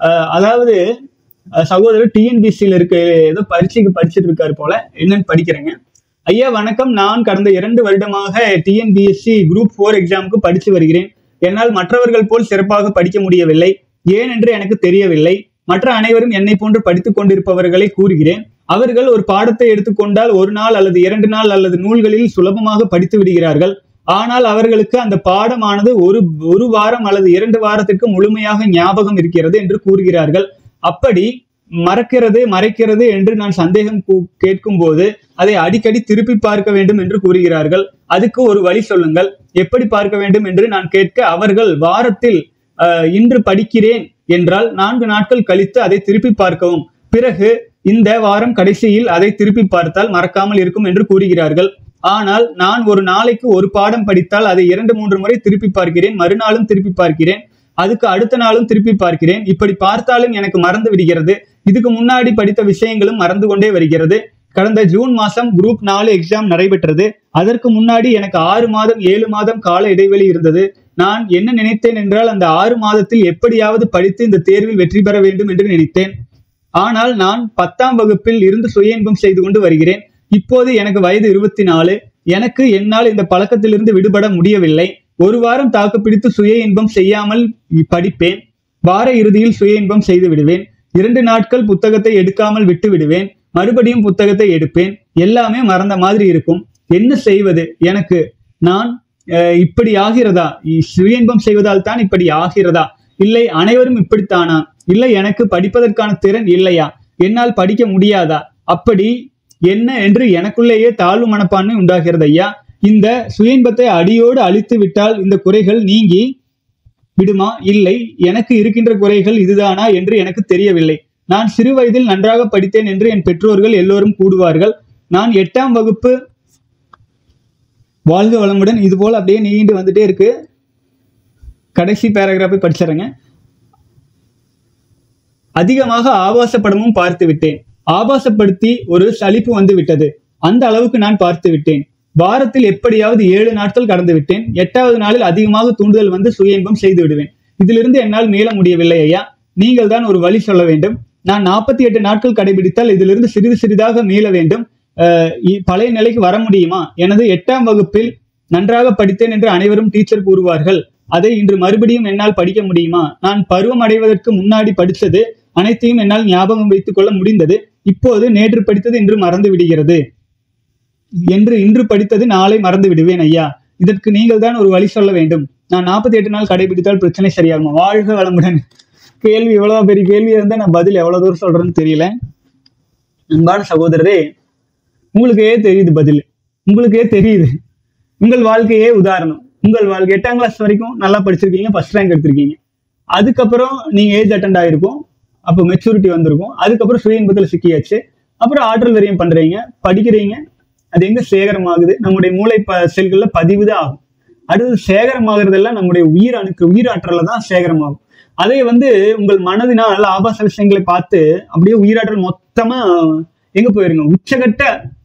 அஹ், அதாவது அஹ், சகோதரர் டிஎன்பிசியில் இருக்க ஏதோ பரீட்சைக்கு படிச்சுட்டு இருக்காரு போல என்னன்னு படிக்கிறேங்க ஐயா வணக்கம் நான் கடந்த இரண்டு வருடமாக டிஎன்பிஎஸ்சி குரூப் ஃபோர் எக்ஸாமுக்கு படித்து வருகிறேன் என்னால் மற்றவர்கள் போல் சிறப்பாக படிக்க முடியவில்லை ஏன் என்று எனக்கு தெரியவில்லை மற்ற அனைவரும் என்னை போன்று படித்துக் கொண்டிருப்பவர்களை கூறுகிறேன் அவர்கள் ஒரு பாடத்தை எடுத்துக்கொண்டால் ஒரு நாள் அல்லது இரண்டு நாள் அல்லது நூல்களில் சுலபமாக படித்து விடுகிறார்கள் ஆனால் அவர்களுக்கு அந்த பாடமானது ஒரு ஒரு வாரம் அல்லது இரண்டு வாரத்திற்கு முழுமையாக ஞாபகம் இருக்கிறது என்று கூறுகிறார்கள் அப்படி மறக்கிறது மறைக்கிறது என்று நான் சந்தேகம் கூ- கேட்கும்போது அதை அடிக்கடி திருப்பி பார்க்க வேண்டும் என்று கூறுகிறார்கள் அதுக்கு ஒரு வழி சொல்லுங்கள் எப்படி பார்க்க வேண்டும் என்று நான் கேட்க அவர்கள் வாரத்தில் அஹ், இன்று படிக்கிறேன் என்றால் நான்கு நாட்கள் கழித்து அதை திருப்பி பார்க்கவும் பிறகு இந்த வாரம் கடைசியில் அதை திருப்பி பார்த்தால் மறக்காமல் இருக்கும் என்று கூறுகிறார்கள் ஆனால் நான் ஒரு நாளைக்கு ஒரு பாடம் படித்தால் அதை இரண்டு மூன்று முறை திருப்பி பார்க்கிறேன் மறுநாளும் திருப்பி பார்க்கிறேன் அதுக்கு அடுத்த நாளும் திருப்பி பார்க்கிறேன் இப்படி பார்த்தாலும் எனக்கு மறந்து விடுகிறது இதுக்கு முன்னாடி படித்த விஷயங்களும் மறந்து கொண்டே வருகிறது கடந்த ஜூன் மாசம் குரூப் நாலு எக்ஸாம் நடைபெற்றது அதற்கு முன்னாடி எனக்கு ஆறு மாதம் ஏழு மாதம் கால இடைவெளி இருந்தது நான் என்ன நினைத்தேன் என்றால் அந்த ஆறு மாதத்தில் எப்படியாவது படித்து இந்த தேர்வில் வெற்றி பெற வேண்டும் என்று நினைத்தேன் ஆனால் நான் பத்தாம் வகுப்பில் இருந்து சுய இன்பம் செய்து கொண்டு வருகிறேன் இப்போது எனக்கு வயது இருபத்தி நாலு எனக்கு என்னால் இந்த பழக்கத்திலிருந்து விடுபட முடியவில்லை ஒரு வாரம் தாக்கு பிடித்து சுய இன்பம் செய்யாமல் படிப்பேன் வார இறுதியில் சுய இன்பம் செய்து விடுவேன் இரண்டு நாட்கள் புத்தகத்தை எடுக்காமல் விட்டு விடுவேன் மறுபடியும் புத்தகத்தை எடுப்பேன் எல்லாமே மறந்த மாதிரி இருக்கும் என்ன செய்வது எனக்கு நான் அஹ், இப்படி ஆகிறதா இ- சுய இன்பம் செய்வதால் தான் இப்படி ஆகிறதா இல்லை அனைவரும் இப்படித்தானா இல்லை எனக்கு படிப்பதற்கான திறன் இல்லையா என்னால் படிக்க முடியாதா அப்படி என்ன என்று எனக்குள்ளேயே தாழ்வு மனப்பான்மை உண்டாகிறது ஐயா இந்த சுய இன்பத்தை அடியோடு அழித்து விட்டால் இந்த குறைகள் நீங்கி விடுமா இல்லை எனக்கு இருக்கின்ற குறைகள் இதுதானா என்று எனக்கு தெரியவில்லை நான் சிறு வயதில் நன்றாக படித்தேன் என்று என் பெற்றோர்கள் எல்லோரும் கூடுவார்கள் நான் எட்டாம் வகுப்பு வாழ்க வளமுடன் இது போல் அப்படியே நீண்டு வந்துட்டே இருக்கு கடைசி பேராகிராஃபை படிச்சிடுறேங்க அதிகமாக ஆபாச படமும் பார்த்து விட்டேன் ஆபாசப்படுத்தி ஒரு சலிப்பு வந்து விட்டது அந்த அளவுக்கு நான் பார்த்து விட்டேன் வாரத்தில் எப்படியாவது ஏழு நாட்கள் கடந்து விட்டேன் எட்டாவது நாளில் அதிகமாக தூண்டுதல் வந்து சுய இன்பம் செய்து விடுவேன் இதிலிருந்து என்னால் மீள முடியவில்லை ஐயா நீங்கள் தான் ஒரு வழி சொல்ல வேண்டும் நான் நாற்பத்தி எட்டு நாட்கள் கடைபிடித்தால் இதிலிருந்து சிறிது சிறிதாக மீள வேண்டும் அஹ் இ- பழைய நிலைக்கு வர முடியுமா எனது எட்டாம் வகுப்பில் நன்றாக படித்தேன் என்று அனைவரும் டீச்சர் கூறுவார்கள் அதை இன்று மறுபடியும் என்னால் படிக்க முடியுமா நான் பருவம் அடைவதற்கு முன்னாடி படித்தது அனைத்தையும் என்னால் ஞாபகம் வைத்துக் கொள்ள முடிந்தது இப்போது நேற்று படித்தது இன்று மறந்து விடுகிறது என்று இன்று படித்தது நாளை மறந்து விடுவேன் ஐயா இதற்கு நீங்கள் தான் ஒரு வழி சொல்ல வேண்டும் நான் நாற்பத்தி எட்டு நாள் கடைபிடித்தால் பிரச்சனை சரியாகுமா வாழ்க வளமுடன் கேள்வி எவ்வளவு பெரிய கேள்வியா இருந்தா நான் பதில் எவ்வளவு தூரம் சொல்றேன்னு தெரியல அன்பான சகோதரரே உங்களுக்கே தெரியுது பதில் உங்களுக்கே தெரியுது உங்கள் வாழ்க்கையே உதாரணம் உங்கள் வாழ்க்கை எட்டாம் கிளாஸ் வரைக்கும் நல்லா படிச்சிருக்கீங்க ஃபர்ஸ்ட் ரேங்க் எடுத்திருக்கீங்க அதுக்கப்புறம் நீங்க ஏஜ் அட்டெண்ட் ஆயிருக்கும் அப்போ மெச்சூரிட்டி வந்திருக்கும் அதுக்கப்புறம் சுய இன்பத்தில் சிக்கியாச்சு அப்புறம் ஆற்றல் விரயம் பண்றீங்க படிக்கிறீங்க அது எங்க சேகரமாகுது நம்முடைய மூளை ப செல்கள்ல பதிவு தான் ஆகும் அடுத்து சேகரமாகிறதெல்லாம் நம்முடைய உயிர் அணுக்கு உயிர் ஆற்றல்ல தான் சேகரமாகும் அதை வந்து உங்கள் மனதினால் ஆபாச விஷயங்களை பார்த்து அப்படியே உயிராற்றல் மொத்தமா எங்க போயிருங்க உச்சகட்ட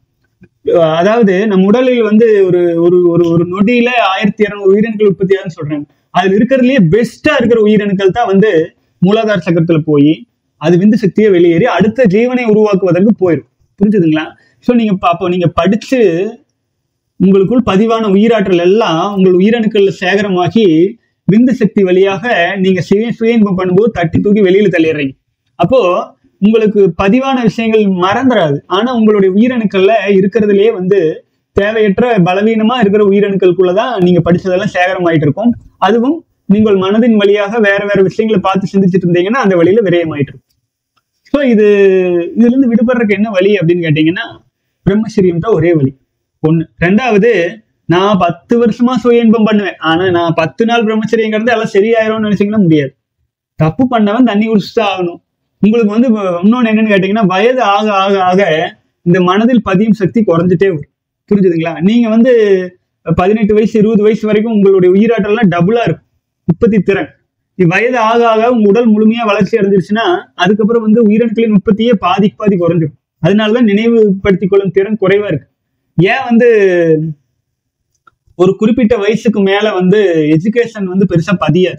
அஹ் அதாவது நம் உடலில் வந்து ஒரு ஒரு ஒரு ஒரு நொடியில ஆயிரத்தி இருநூறு உயிரணுக்கள் உற்பத்தி ஆகுதுன்னு சொல்றாங்க அதுல இருக்கிறதுலயே பெஸ்டா இருக்கிற உயிரணுக்கள் தான் வந்து மூலாதார சக்கரத்துல போய் அது விந்து சக்தியை வெளியேறி அடுத்த ஜீவனை உருவாக்குவதற்கு போயிடும் புரிஞ்சுதுங்களா ஸோ நீங்க ப- அப்போ நீங்க படிச்சு உங்களுக்குள் பதிவான உயிராற்றல் எல்லாம் உங்கள் உயிரணுக்கள்ல சேகரமாகி விந்து சக்தி வழியாக நீங்க சுய சுய இன்பம் பண்ணும்போது தட்டி தூக்கி வெளியில தள்ளிடுறீங்க அப்போ உங்களுக்கு பதிவான விஷயங்கள் மறந்துடாது ஆனா உங்களுடைய உயிரணுக்கள்ல இருக்கிறதுலயே வந்து தேவையற்ற பலவீனமா இருக்கிற உயிரணுக்களுக்குள்ளதான் நீங்க படிச்சதெல்லாம் சேகரமாயிட்டு இருக்கும் அதுவும் நீங்கள் மனதின் வழியாக வேற வேற விஷயங்களை பார்த்து சிந்திச்சிட்டு இருந்தீங்கன்னா அந்த வழியில விரயமாயிட்டு இருக்கும் ஸோ இது இதுல இருந்து விடுபடுறதுக்கு என்ன வழி அப்படின்னு கேட்டீங்கன்னா பிரம்மச்சரியம் தான் ஒரே வழி ஒண்ணு ரெண்டாவது நான் பத்து வருஷமா சுய இன்பம் பண்ணுவேன் ஆனா நான் பத்து நாள் பிரம்மச்சரியம் கிடந்து எல்லாம் சரியாயிரும்னு நினைச்சீங்கன்னா முடியாது தப்பு பண்ணவன் தண்ணி குடிச்சுட்டு ஆகணும் உங்களுக்கு வந்து இப்ப இன்னொன்னு என்னன்னு கேட்டீங்கன்னா வயது ஆக ஆக ஆக இந்த மனதில் பதியும் சக்தி குறைஞ்சிட்டே வரும் புரிஞ்சுதுங்களா நீங்க வந்து பதினெட்டு வயசு இருபது வயசு வரைக்கும் உங்களுடைய உயிராற்றல்லாம் டபுளா இருக்கும் உற்பத்தி திறன் இது வயது ஆக ஆக உங்க உடல் முழுமையா வளர்ச்சி அடைஞ்சிருச்சுன்னா அதுக்கப்புறம் வந்து உயிரணுக்களின் உற்பத்தியே பாதிக்கு பாதி குறைஞ்சிடும் அதனாலதான் நினைவுபடுத்திக் கொள்ளும் திறன் குறைவா இருக்கு ஏன் வந்து ஒரு குறிப்பிட்ட வயசுக்கு மேல வந்து எஜுகேஷன் வந்து பெருசா பதியாது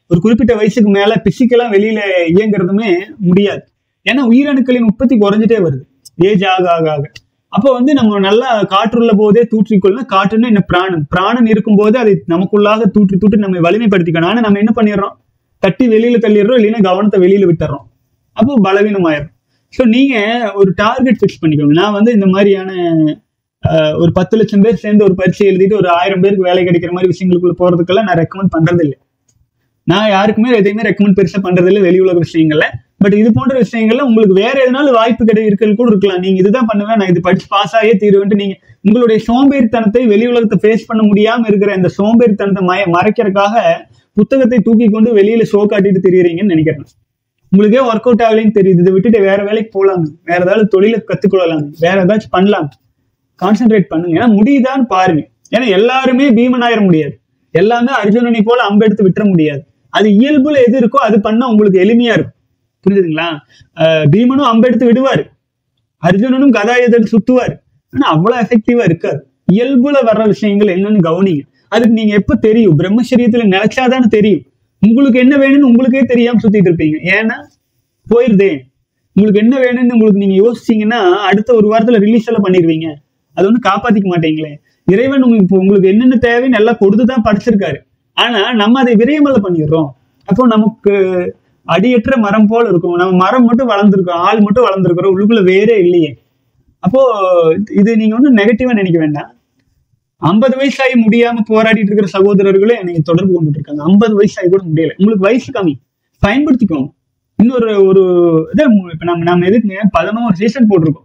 ஒரு குறிப்பிட்ட வயசுக்கு மேல பிசிக்கலா வெளியில இயங்குறதுமே முடியாது ஏன்னா உயிரணுக்களின் உற்பத்தி குறைஞ்சிட்டே வருது ஏஜ் ஆக ஆக ஆக அப்போ வந்து நம்ம நல்லா காற்றுள்ள போதே தூற்றிக்கொள்ளணும் காற்றுன்னு என்ன பிராணன் பிராணன் இருக்கும்போது அதை நமக்குள்ளாக தூற்றி தூற்றி நம்ம வலிமைப்படுத்திக்கணும் ஆனா நம்ம என்ன பண்ணிடுறோம் தட்டி வெளியில தள்ளிடுறோம் இல்லைன்னா கவனத்தை வெளியில விட்டுறோம் அப்போ பலவீனமாயிரும் ஸோ நீங்க ஒரு டார்கெட் ஃபிக்ஸ் பண்ணிக்கோங்க நான் வந்து இந்த மாதிரியான ஆஹ், ஒரு பத்து லட்சம் பேர் சேர்ந்து ஒரு பரீட்சை எழுதிட்டு ஒரு ஆயிரம் பேருக்கு வேலை கிடைக்கிற மாதிரி விஷயங்களுக்குள்ள போறதுக்கெல்லாம் நான் ரெக்கமெண்ட் பண்றது இல்லை நான் யாருக்குமே எதையுமே ரெக்கமெண்ட் பெருசா பண்றது இல்லை வெளி உலக விஷயங்கள்ல பட் இது போன்ற விஷயங்கள்ல உங்களுக்கு வேற எதனாலும் வாய்ப்பு கிடை இருக்கிறது கூட இருக்கலாம் நீங்க இதுதான் பண்ணுவேன் நான் இது படிச்சு பாஸ் ஆகியே தீருவேன்ட்டு நீங்க உங்களுடைய சோம்பேறித்தனத்தை வெளி உலகத்தை ஃபேஸ் பண்ண முடியாம இருக்கிற இந்த சோம்பேறித்தனத்தை மய மறைக்கிறதுக்காக புத்தகத்தை தூக்கி கொண்டு வெளியில ஷோ காட்டிட்டு திரியுறீங்கன்னு நினைக்கிறேன் உங்களுக்கே ஒர்க் அவுட் ஆகலைன்னு தெரியுது இதை விட்டுட்டு வேற வேலைக்கு போலாங்க வேற ஏதாவது தொழிலை கத்துக்கொள்ளலாம் வேற ஏதாச்சும் பண்ணலாம் கான்சென்ட்ரேட் பண்ணுங்க ஏன்னா முடியுதான்னு பாருங்க ஏன்னா எல்லாருமே பீமன் ஆயிட முடியாது எல்லாமே அர்ஜுனனை போல அம்பெடுத்து விட்டுற முடியாது அது இயல்புல எது இருக்கோ அது பண்ணா உங்களுக்கு எளிமையா இருக்கும் புரிஞ்சுதுங்களா அஹ் பீமனும் அம்பெடுத்து விடுவாரு அர்ஜுனனும் கதாயுதத்தை சுத்துவார் ஆனா அவ்வளவு எஃபெக்டிவா இருக்காது இயல்புல வர்ற விஷயங்கள் என்னன்னு கவனிங்க அதுக்கு நீங்க எப்ப தெரியும் பிரம்மச்சரியத்துல நினைச்சாதானே தெரியும் உங்களுக்கு என்ன வேணும்னு உங்களுக்கே தெரியாம சுத்திட்டு இருப்பீங்க ஏன்னா போயிருதே உங்களுக்கு என்ன வேணும்னு உங்களுக்கு நீங்க யோசிச்சீங்கன்னா அடுத்த ஒரு வாரத்துல ரிலீஸ் எல்லாம் பண்ணிடுவீங்க அது ஒன்றும் காப்பாத்திக்க மாட்டீங்களே இறைவன் உங்களுக்கு இப்போ உங்களுக்கு என்னென்ன தேவைன்னு எல்லாம் கொடுத்துதான் படிச்சிருக்காரு ஆனா நம்ம அதை விரயமல்ல பண்ணிடுறோம் அப்போ நமக்கு அடியற்ற மரம் போல இருக்கும் நம்ம மரம் மட்டும் வளர்ந்துருக்கோம் ஆள் மட்டும் வளர்ந்துருக்கிறோம் உள்ளுக்குள்ள வேறே இல்லையே அப்போ இது நீங்க ஒன்றும் நெகட்டிவா நினைக்க வேண்டாம் ஐம்பது வயசாகி முடியாம போராடிட்டு இருக்கிற சகோதரர்களும் என்னை தொடர்பு கொண்டுட்டு இருக்காங்க ஐம்பது வயசாகி கூட முடியல உங்களுக்கு வயசு கம்மி பயன்படுத்திக்கோங்க இன்னொரு ஒரு இதை இப்ப நம்ம நம்ம எதுக்குங்க பதினோரு சீசன் போட்டிருக்கோம்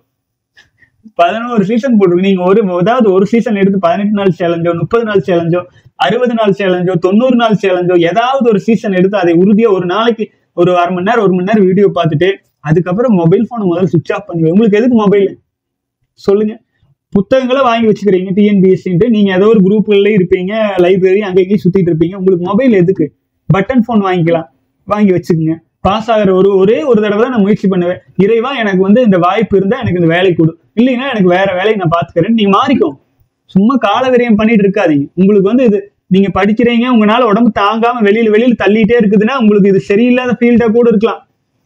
பதினோரு சீசன் போட்டிருக்கோம் நீங்க ஒரு ஏதாவது ஒரு சீசன் எடுத்து பதினெட்டு நாள் சேலஞ்சோ முப்பது நாள் சேலஞ்சோ அறுபது நாள் சேலஞ்சோ தொண்ணூறு நாள் சேலஞ்சோ ஏதாவது ஒரு சீசன் எடுத்து அதை உறுதியா ஒரு நாளைக்கு ஒரு அரை மணி நேரம் ஒரு மணி நேரம் வீடியோ பார்த்துட்டு அதுக்கப்புறம் மொபைல் போனை முதல்ல சுவிச் ஆஃப் பண்ணி வை. உங்களுக்கு எதுக்கு மொபைல் சொல்லுங்க புத்தகங்களை வாங்கி வச்சுக்கிறீங்க டிஎன்பிஎஸ்சின்ட்டு நீங்க ஏதோ ஒரு குரூப்ல இருப்பீங்க லைப்ரரி அங்க இங்கேயும் சுத்திட்டு இருப்பீங்க உங்களுக்கு மொபைல் எதுக்கு பட்டன் ஃபோன் வாங்கிக்கலாம் வாங்கி வச்சுக்கோங்க பாஸ் ஆகிற ஒரு ஒரே ஒரு தடவை தான் நான் முயற்சி பண்ணுவேன் இறைவா எனக்கு வந்து இந்த வாய்ப்பு இருந்தா எனக்கு இந்த வேலை கொடு இல்லைன்னா எனக்கு வேற வேலையை நான் பாத்துக்கிறேன் நீங்க மாறிக்கோங்க சும்மா கால விரயம் பண்ணிட்டு இருக்காதீங்க உங்களுக்கு வந்து இது நீங்க படிக்கிறீங்க உங்களால உடம்பு தாங்காம வெளியில வெளியில தள்ளிட்டே இருக்குதுன்னா உங்களுக்கு இது சரியில்லாத ஃபீல்டா கூட இருக்கலாம்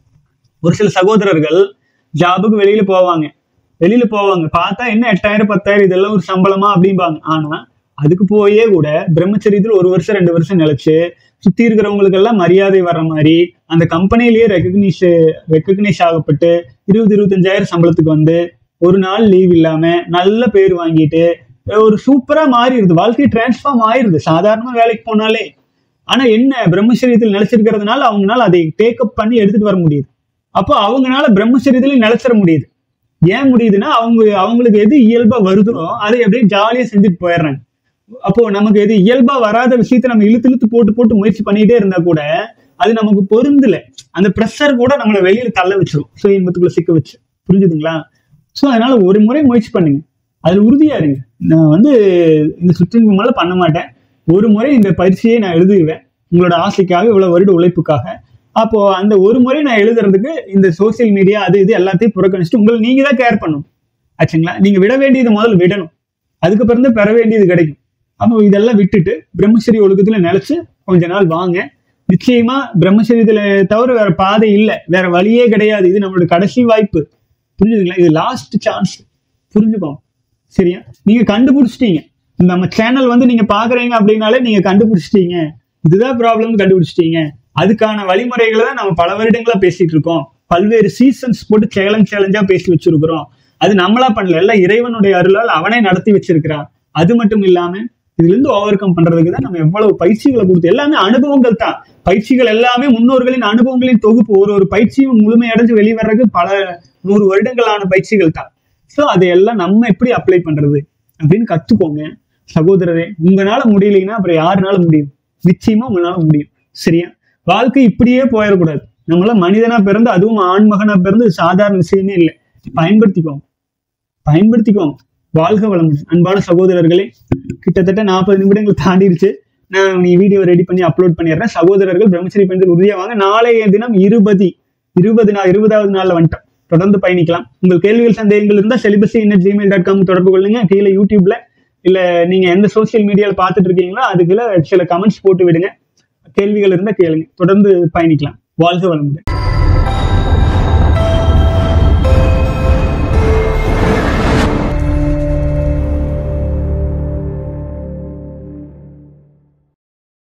ஒரு சில சகோதரர்கள் ஜாபுக்கு வெளியில போவாங்க வெளியில போவாங்க பார்த்தா என்ன எட்டாயிரம் பத்தாயிரம் இதெல்லாம் ஒரு சம்பளமா அப்படிம்பாங்க ஆனா அதுக்கு போயே கூட பிரம்மச்சரியத்தில் ஒரு வருஷம் ரெண்டு வருஷம் நிலைச்சு சுத்தி இருக்கிறவங்களுக்கு எல்லாம் மரியாதை வர்ற மாதிரி அந்த கம்பெனிலேயே ரெக்கக்னிஷ் ரெக்கக்னைஸ் ஆகப்பட்டு இருபது இருபத்தஞ்சாயிரம் சம்பளத்துக்கு வந்து ஒரு நாள் லீவ் இல்லாம நல்ல பேர் வாங்கிட்டு ஒரு சூப்பரா மாறிடுது வாழ்க்கை டிரான்ஸ்ஃபார்ம் ஆயிருது சாதாரணமா வேலைக்கு போனாலே ஆனா என்ன பிரம்மச்சரியத்தில் நிலைச்சிருக்கிறதுனால அவங்கனால அதை டேக்கப் பண்ணி எடுத்துட்டு வர முடியுது அப்போ அவங்கனால பிரம்மச்சரியத்திலையும் நிலைச்சிட முடியுது ஏன் முடியுதுன்னா அவங்க அவங்களுக்கு எது இயல்பா வருதோ அதை அப்படியே ஜாலியா செஞ்சுட்டு போயிடுறாங்க அப்போ நமக்கு எது இயல்பா வராத விஷயத்த நம்ம இழுத்து இழுத்து போட்டு போட்டு முயற்சி பண்ணிட்டே இருந்தா கூட அது நமக்கு பொருந்தல அந்த ப்ரெஷர் கூட நம்மளை வெளியில தள்ள வச்சிரும் ஸோ இன்பத்துக்குள்ள சிக்க வச்சு புரிஞ்சுதுங்களா ஸோ அதனால ஒரு முறை முயற்சி பண்ணுங்க அதுல உறுதியா இருங்க நான் வந்து இந்த சுற்றின் மேல பண்ண மாட்டேன் ஒரு முறை இந்த பரீட்சையை நான் எழுதுவேன் உங்களோட ஆசைக்காக இவ்வளவு வருட உழைப்புக்காக அப்போ அந்த ஒரு முறை நான் எழுதுறதுக்கு இந்த சோசியல் மீடியா அது இது எல்லாத்தையும் புறக்கணிச்சுட்டு உங்களை நீங்க தான் கேர் பண்ணணும் ஆச்சுங்களா நீங்க விட வேண்டியது முதல்ல விடணும் அதுக்கப்புறம் தான் பெற வேண்டியது கிடைக்கும் அப்போ இதெல்லாம் விட்டுட்டு பிரம்மச்சரிய ஒழுக்கத்துல நிலைச்சு கொஞ்ச நாள் வாங்க நிச்சயமா பிரம்மச்சரியத்துல தவிர வேற பாதை இல்லை வேற வழியே கிடையாது இது நம்மளோட கடைசி வாய்ப்பு புரிஞ்சுதுங்களா இது லாஸ்ட் சான்ஸ் புரிஞ்சுக்கோங்க சரியா நீங்க கண்டுபிடிச்சிட்டீங்க நம்ம சேனல் வந்து நீங்க பாக்குறீங்க அப்படின்னாலே நீங்க கண்டுபிடிச்சிட்டீங்க இதுதான் ப்ராப்ளம் கண்டுபிடிச்சிட்டீங்க அதுக்கான வழிமுறைகளை தான் நம்ம பல வருடங்களா பேசிட்டு இருக்கோம் பல்வேறு சீசன்ஸ் போட்டு சேலஞ்ச் சேலஞ்சா பேசி வச்சிருக்கிறோம் அது நம்மளா பண்ணல எல்லாம் இறைவனுடைய அருளால் அவனே நடத்தி வச்சிருக்கிறான் அது மட்டும் இல்லாம இதுல இருந்து ஓவர் கம் பண்றதுக்கு தான் நம்ம எவ்வளவு பயிற்சிகளை கொடுத்து எல்லாமே அனுபவங்கள் தான் பயிற்சிகள் எல்லாமே முன்னோர்களின் அனுபவங்களின் தொகுப்பு ஒரு ஒரு பயிற்சியும் முழுமையடைஞ்சு வெளிவர்றதுக்கு பல நூறு வருடங்களான பயிற்சிகள் தான் ஸோ அதையெல்லாம் நம்ம எப்படி அப்ளை பண்றது அப்படின்னு கத்துக்கோங்க சகோதரரே உங்களால முடியலைன்னா அப்புறம் யாருனால முடியும் நிச்சயமா உங்களால முடியும் சரியா வாழ்க்கை இப்படியே போயிடக்கூடாது நம்மள மனிதனா பிறந்து அதுவும் ஆண்மகனா பிறந்து சாதாரண விஷயமே இல்லை பயன்படுத்திக்கோங்க பயன்படுத்திக்கோங்க வாழ்க வளமுடன் அன்பான சகோதரர்களே கிட்டத்தட்ட நாற்பது நிமிடங்கள் தாண்டிருச்சு நான் நீ வீடியோ ரெடி பண்ணி அப்லோட் பண்ணிடுறேன் சகோதரர்கள் பிரம்மச்சரி பெண்கள் உறுதியா வாங்க நாளைய தினம் இருபதி இருபது நாள் இருபதாவது நாள்ல வந்துட்டோம் தொடர்ந்து பயணிக்கலாம் உங்கள் கேள்விகள் சந்தேகங்கள் இருந்தால் செலிபஸி என்ன ஜிமெயில் டாட் காம் தொடர்பு கொள்ளுங்க கீழே யூடியூப்ல இல்ல நீங்க எந்த சோசியல் மீடியால பார்த்துட்டு இருக்கீங்களோ அதுக்குள்ள சில கமெண்ட்ஸ் போட்டு விடுங்க கேள்விகள் இருந்தா கேளுங்க தொடர்ந்து பயணிக்கலாம் வாழ்க வளமுடன்